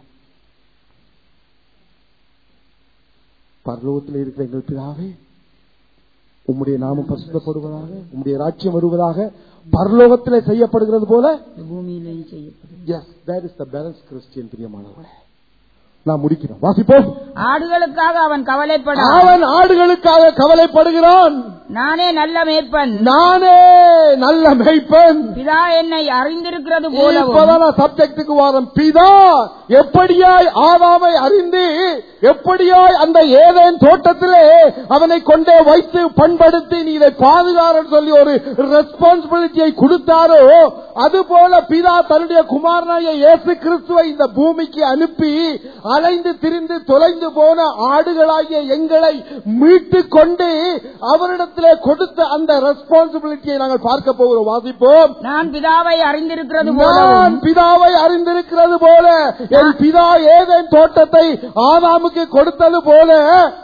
பரலோகத்தில் இருக்கிற எங்கள் பிதாவே உம்முடைய நாமம் பரிசுத்தப்படுவதாக உம்முடைய ராஜ்யம் வருவதாக பரலோகத்திலே செய்யப்படுகிறது போல பூமியிலேயும் செய்யப்படும் yes that is the balance Christian பிரியமானவர்களே நான் முடிக்கிறேன் வாசிப்போம் ஆடுகளுக்காக அவன் கவலைப்பட அவன் ஆடுகளுக்காக கவலைப்படுகிறான் நானே நல்ல மேற்பன் நானே நல்ல மெய்ப்பன் பிதா என்னை அறிந்திருக்கிறது போலவும் இப்பதான் சப்ஜெக்டுக்கு வாரம் பிதா எப்படியாய் ஆதாமை அறிந்து எப்படியாய் அந்த ஏதேன் தோட்டத்திலே அவனை கொண்டே வைத்து பண்படுத்தி நீ இதை பாதுகாரன் சொல்லி ஒரு ரெஸ்பான்சிபிலிட்டியை கொடுத்தாரோ அதுபோல பிதா தன்னுடைய குமாரனாய இயேசு கிறிஸ்துவை இந்த பூமிக்கு அனுப்பி அலைந்து திரிந்து தொலைந்து போன ஆடுகளாகிய எங்களை மீட்டு கொண்டு அவரிடத்திலே கொடுத்த அந்த ரெஸ்பான்சிபிலிட்டியை நாங்கள் பார்க்க போகிறோம் வாசிப்போம் நான் பிதாவை அறிந்திருக்கிறது நான் போலவும் பிதாவை அறிந்திருக்கிறது போல என் பிதா ஏதேன் தோட்டத்தை ஆதாமுக்கு கொடுத்தது போல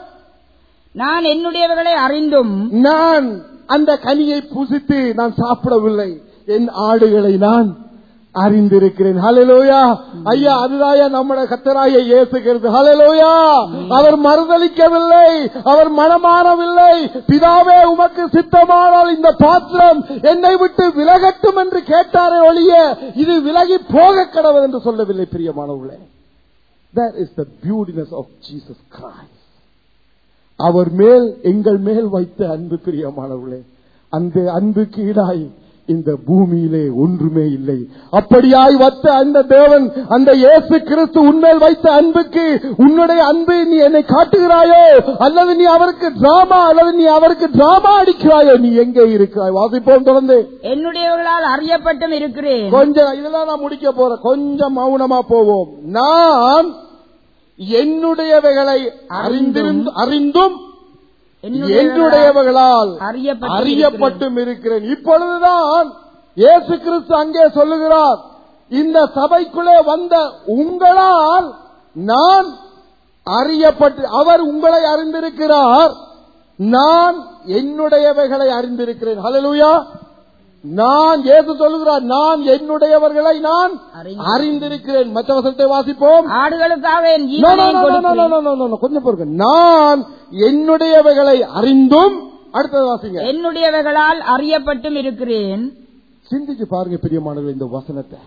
நான் என்னுடையவர்களை அறிந்தும் நான் அந்த கனியை புசித்து நான் சாப்பிடவில்லை என் ஆடுகளை நான் அறிந்திருக்கிறேன் ஹalleluya ஐயா அதுதாயா நம்முடைய கத்தராய இயேசுகிறது ஹalleluya அவர் மறுதலிக்கவில்லை அவர் மனமாறவில்லை பிதாவே உமக்கு சித்தமானால் இந்த பாத்திரம் என்னை விட்டு விலகட்டும் என்று கேட்டாரே ஒழிய இது விலகி போக கடவுள் என்று சொல்லவில்லை பிரியமானவர்களே that is the beautiness of Jesus Christ அவர் மேல் எங்கள் மேல் வைத்த அன்பு பிரியமானவர்களே அந்த அன்புக்கு ஈடாய் இந்த பூமியிலே ஒன்றுமே இல்லை அப்படியாய் வைத்த அந்த தேவன் அந்த இயேசு கிறிஸ்து உன்மேல் வைத்த அன்புக்கு உன்னுடைய அன்பு நீ என்னை காட்டுகிறாயோ அல்லது நீ அவருக்கு டிராமா அல்லது நீ அவருக்கு டிராமா அடிக்கிறாயோ நீ எங்கே இருக்கிறாய் வாசிப்போம் தொடர்ந்து என்னுடையவர்களால் அறியப்பட்டும் இருக்கிறேன் கொஞ்சம் இதெல்லாம் நான் முடிக்க போறேன் கொஞ்சம் மௌனமா போவோம் நான் என்னுடையவைகளை அறிந்திருந்து அறிந்தும் என்னுடையவர்களால் அறியப்பட்டும் அறியப்பட்டும் இருக்கிறேன் இப்பொழுதுதான் இயேசு கிறிஸ்து அங்கே சொல்லுகிறார் இந்த சபைக்குள்ளே வந்த உங்களால் நான் அறியப்பட்டு அவர் உங்களை அறிந்திருக்கிறார் நான் என்னுடையவைகளை அறிந்திருக்கிறேன் ஹalleluya நான் இயேசு சொல்லுகிறார் நான் என்னுடையவர்களை நான் அறிந்து- அறிந்திருக்கிறேன் மற்ற வசனத்தை வாசிப்போம் ஆடுகளுக்காக என் No, no, ஜீவனையும் no, no, no, கொடுக்கிறேன். no, no, no, no. கொஞ்சம் பொறுங்க நான் என்னுடையவைகளை அறிந்தும் அடுத்தது வாசிங்க என்னுடையவைகளால் அறியப்பட்டும் இருக்கிறேன் சிந்திச்சு பாருங்க பிரியமானவர்கள் இந்த வசனத்தை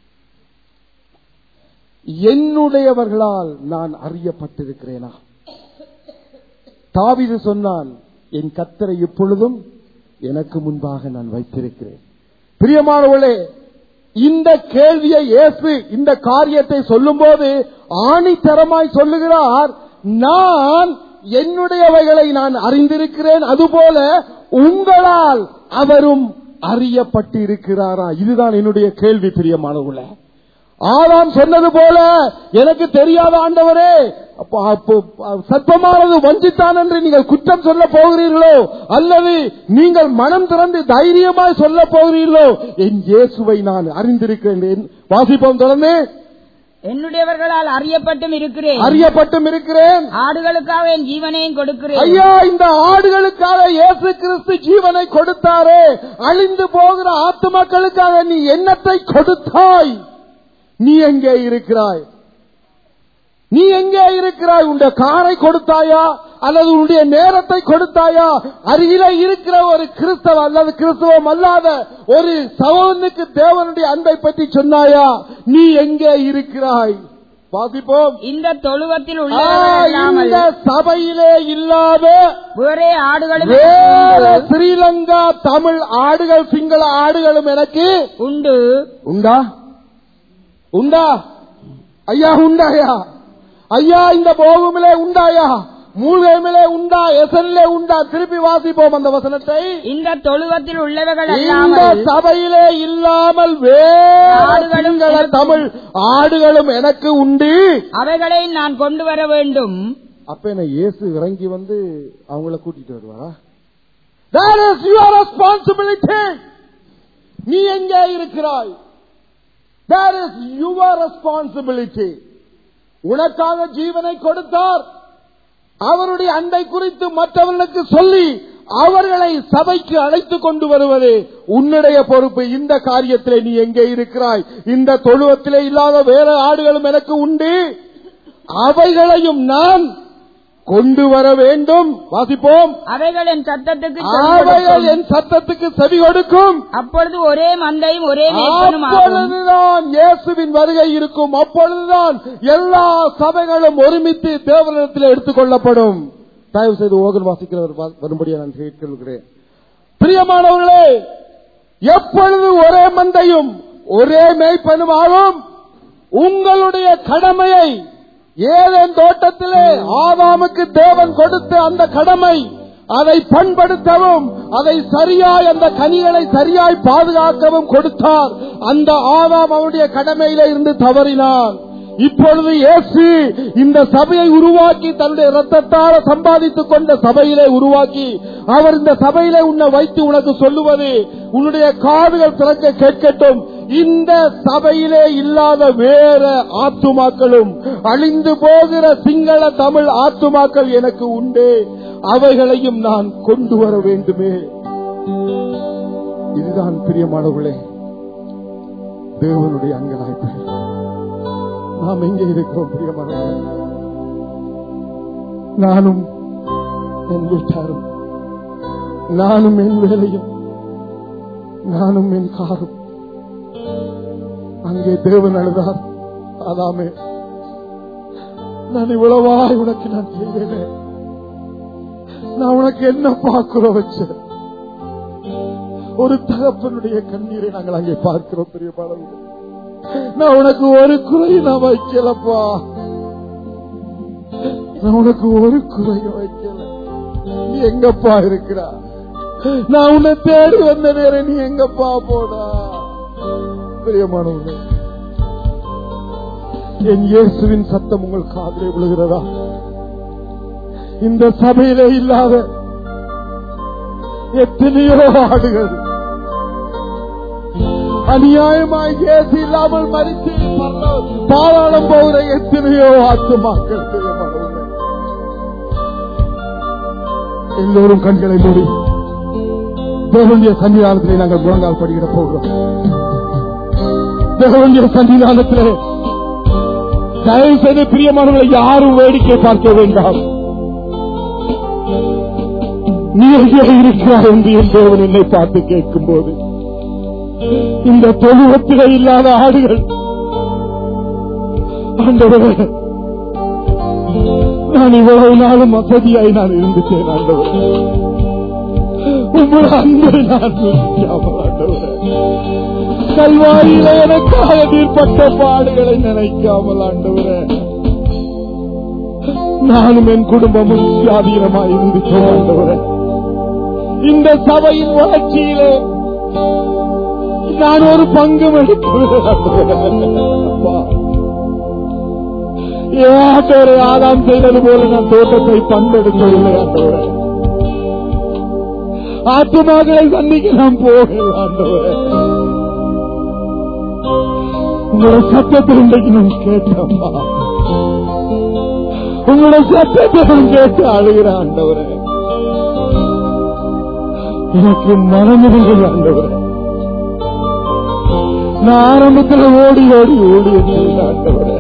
என்னுடையவர்களால் நான் அறியப்பட்டிருக்கிறேனா தாவீது சொன்னான் என் கத்தரை எப்பொழுதும் எனக்கு முன்பாக நான் வைத்திருக்கிறேன் பிரியமானவர்களே இந்த கேள்வியை இயேசு இந்த காரியத்தை சொல்லும்போது ஆணித்தரமாய் சொல்லுகிறார் நான் என்னுடையவைகளை நான் அறிந்திருக்கிறேன் அதுபோல உங்களால் அவரும் அறியப்பட்டு இருக்கிறாரா இதுதான் என்னுடைய கேள்வி பிரியமானவர்களே ஆதாம் சொன்னது போல எனக்கு தெரியாத ஆண்டவரே அப்ப- அப்போ சத்தமானது வஞ்சித்தான் என்று நீங்கள் குற்றம் சொல்ல போகிறீர்களோ அல்லது நீங்கள் மனம் திறந்து தைரியமாய் சொல்ல போகிறீர்களோ என் இயேசுவை நான் அறிந்திருக்கிறேன் என்- வாசிப்போம் தொடர்ந்து என்னுடையவர்களால் அறியப்பட்டும் இருக்கிறேன் அறியப்பட்டும் இருக்கிறேன் ஆடுகளுக்காக என் ஜீவனையும் கொடுக்கிறேன் ஐயா இந்த ஆடுகளுக்காக இயேசு கிறிஸ்து ஜீவனை கொடுத்தாரே அழிந்து போகிற ஆத்துமக்களுக்காக நீ எண்ணத்தை கொடுத்தாய் நீ எங்கே இருக்கிறாய் நீ எங்கே இருக்கிறாய் உன்னுடைய காரை கொடுத்தாயா அல்லது உன்னுடைய நேரத்தை கொடுத்தாயா அருகில இருக்கிற ஒரு கிறிஸ்தவ அல்லது கிறிஸ்தவம் அல்லாத ஒரு சகோதரனுக்கு தேவனுடைய அன்பை பற்றி சொன்னாயா நீ எங்கே இருக்கிறாய் வாசிப்போம் இந்த தொழுவத்தில் ஆ, உள்ளவர்கள் இல்லாமல் இந்த சபையிலே இல்லாத வேறே ஆடுகளும் வேற ஸ்ரீலங்கா தமிழ் ஆடுகள் சிங்கள ஆடுகளும் எனக்கு உண்டு உண்டா உண்டா ஐயா உண்டாயா ஐயா இந்த போகுமிலே உண்டாயா மூழ்கைமிலே உண்டா எசனிலே உண்டா திருப்பி வாசிப்போம் அந்த வசனத்தை இந்த தொழுவத்தில் உள்ளவர்கள் இந்த அல்லாமல் சபையிலே இல்லாமல் வேற ஆடுகளும் சிங்கள எனக்கு தமிழ் ஆடுகளும் எனக்கு உண்டு அவைகளை நான் கொண்டு வர வேண்டும் அப்ப என்ன இயேசு இறங்கி வந்து அவங்கள கூட்டிட்டு வருவாரா That is your responsibility. நீ எங்கே இருக்கிறாய் That is your responsibility. உனக்காக ஜீவனை கொடுத்தார் அவருடைய அன்பை குறித்து மற்றவர்களுக்கு சொல்லி அவர்களை சபைக்கு அழைத்து கொண்டு வருவது உன்னுடைய பொறுப்பு இந்த காரியத்திலே நீ எங்கே இருக்கிறாய் இந்த தொழுவத்திலே இல்லாத வேற ஆடுகளும் எனக்கு உண்டு அவைகளையும் நான் கொண்டு வர வேண்டும் வாசிப்போம் அவைகள் என் சத்தத்துக்கு செவி அவைகள் கொடுக்கும். என் சத்தத்துக்கு செவி கொடுக்கும் அப்பொழுது ஒரே மந்தையும் ஒரே மேய்ப்பனும் ஆகும் அப்பொழுதுதான் இயேசுவின் வருகை இருக்கும் அப்பொழுதுதான் எல்லா சபைகளும் ஒருமித்து தேவனிடத்தில் எடுத்துக் கொள்ளப்படும் தயவு செய்து ஓகன் வாசிக்கிறவர் வா- வரும்படியா நான் கேட்கிறேன் பிரியமானவர்களே எப்பொழுது ஒரே மந்தையும் ஒரே மேய்ப்பனுமாகும் உங்களுடைய கடமையை ஏதேன் தோட்டத்திலே ஆதாமுக்கு தேவன் கொடுத்த அந்த கடமை அதை பண்படுத்தவும் அதை சரியாய் அந்த கனிகளை சரியாய் பாதுகாக்கவும் கொடுத்தார் அந்த ஆதாம் அவருடைய கடமையில இருந்து தவறினான் இப்பொழுது இயேசு இந்த சபையை உருவாக்கி தன்னுடைய ரத்தத்தால சம்பாதித்துக் கொண்ட சபையிலே உருவாக்கி அவர் இந்த சபையிலே உன்னை வைத்து உனக்கு சொல்லுவது உன்னுடைய காதுகள் திறக்க கேட்கட்டும் இந்த சபையிலே இல்லாத வேற ஆத்துமாக்களும் அழிந்து போகிற சிங்கள தமிழ் ஆத்துமாக்கள் எனக்கு உண்டு அவைகளையும் நான் கொண்டு வர வேண்டுமே இதுதான் பிரியமானவர்களே தேவனுடைய அங்கலாய்ப்பு நாம் எங்கே இருக்கிறோம் பிரியமானவர்களே நானும் என் வீட்டாரும் நானும் என் வேலையும் நானும் என் காரும் அங்கே தேவன் அழுதார் அதாமே நான் இவ்வளவாய் உனக்கு நான் செய்வேனே நான் உனக்கு என்ன பார்க்கிற வச்சேன் ஒரு தகப்பனுடைய கண்ணீரை நாங்கள் அங்கே பார்க்கிறோம் பெரிய பாடல்கள் நான் உனக்கு ஒரு குறை நான் வைக்கலப்பா நான் உனக்கு ஒரு குறையும் வைக்கல நீ எங்கப்பா இருக்கிறா நான் உன்னை தேடி வந்த நேரம் நீ எங்கப்பா போடா பிரியமானவர்களே என் இயேசுவின் சத்தம் உங்கள் காதிலே விழுகிறதா இந்த சபையிலே இல்லாத எத்தனையோ ஆடுகள் அநியாயமாய் இயேசு இல்லாமல் மறித்து பரலோ- பாதாளம் போகிற எத்தனையோ ஆத்துமாக்கள் பிரியமானவர்களே எல்லோரும் கண்களை மூடி தேவனுடைய சன்னிதானத்திலே நாங்கள் முழங்கால் படிக்கிட போகிறோம் தேவனுடைய சன்னிதானத்திலே தயவு செய்து பிரியமானவர்களை யாரும் வேடிக்கை பார்க்க வேண்டாம் நீ எங்கே இருக்கிறாய் என்று என் தேவன் என்னை பார்த்து கேட்கும் போது இந்த தொழுவத்திலே இல்லாத ஆடுகள் ஆண்டவரே நான் இவ்வளவு நாளும் வசதியாய் நான் இருந்துட்டேன் ஆண்டவரே உங்கள் அன்பை நான் ருசிக்காமல் ஆண்டவரே கல்வாரியில எனக்காக நீர்பட்ட பாடுகளை நினைக்காமல் ஆண்டவரே நானும் என் குடும்பமும் சுயாதீனமாய் இருந்துட்டோம் ஆண்டவரே இந்த சபையின் வளர்ச்சியிலே நான் ஒரு பங்கும் எடுக்கிறேன் அப்பா. ஏன் ஆண்டவரே ஆதாம் செய்தது போல நான் தோட்டத்தை பண்பெடுக்கவில்லை ஆண்டவரே ஆத்துமாக்களை சந்திக்க நான் போகல ஆண்டவரே உங்களோட சத்தத்தை இன்றைக்கு நான் கேட்டப்பா உங்களோட சத்தத்தை நான் கேட்டு அழுகிறேன் ஆண்டவரே எனக்கு மனமிருந்தது ஆண்டவரே நான் ஆரம்பத்தில் ஓடி ஓடி ஓடி இருந்தேன் ஆண்டவரே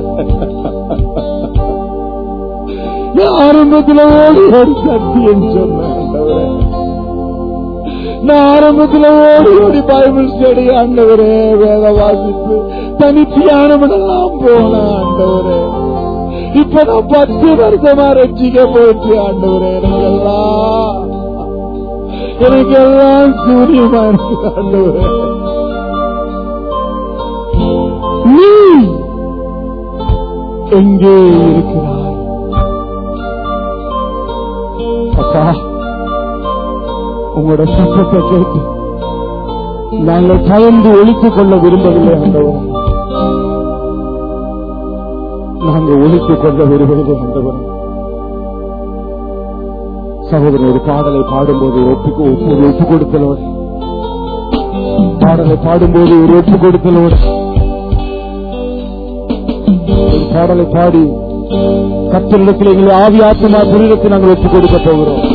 நான் ஆரம்பத்தில் ஓடி ஓடி சத்தியம் சொன்னேன் ஆண்டவரே நான் ஆரம்பத்தில் ஓடி ஓடி பைபிள் ஸ்டடி ஆண்டவரே வேத வாசிப்பு தனி தியானமெல்லாம் போன ஆண்டவரே இப்ப நான் பத்து வருஷமா ரட்சிக்க போயிட்டு ஆண்டவரே எனக்கு எல்லாம் எனக்கு எல்லாம் சூரியமா இருக்கு ஆண்டவரே நீ எங்கே இருக்கிறாய் அப்பா உங்களோட சத்தத்தை கேட்டு நாங்கள் பயந்து ஒழித்துக் கொள்ள விரும்பவில்லை ஆண்டவர் நாங்கள் ஒழித்துக் கொள்ள விரும்பவில்லை ஆண்டவர் சகோதரன் ஒரு பாடலை பாடும்போது ஒப்புக்கு ஒரு ஒப்பு கொடுத்தலோடு பாடலை பாடும்போது ஒரு ஒப்பு கொடுத்தலோடு ஒரு பாடலை பாடி கத்திரிடத்தில் எங்களை ஆவி ஆத்மா புரிடத்தை நாங்கள் ஒப்புக் கொடுக்க போகிறோம்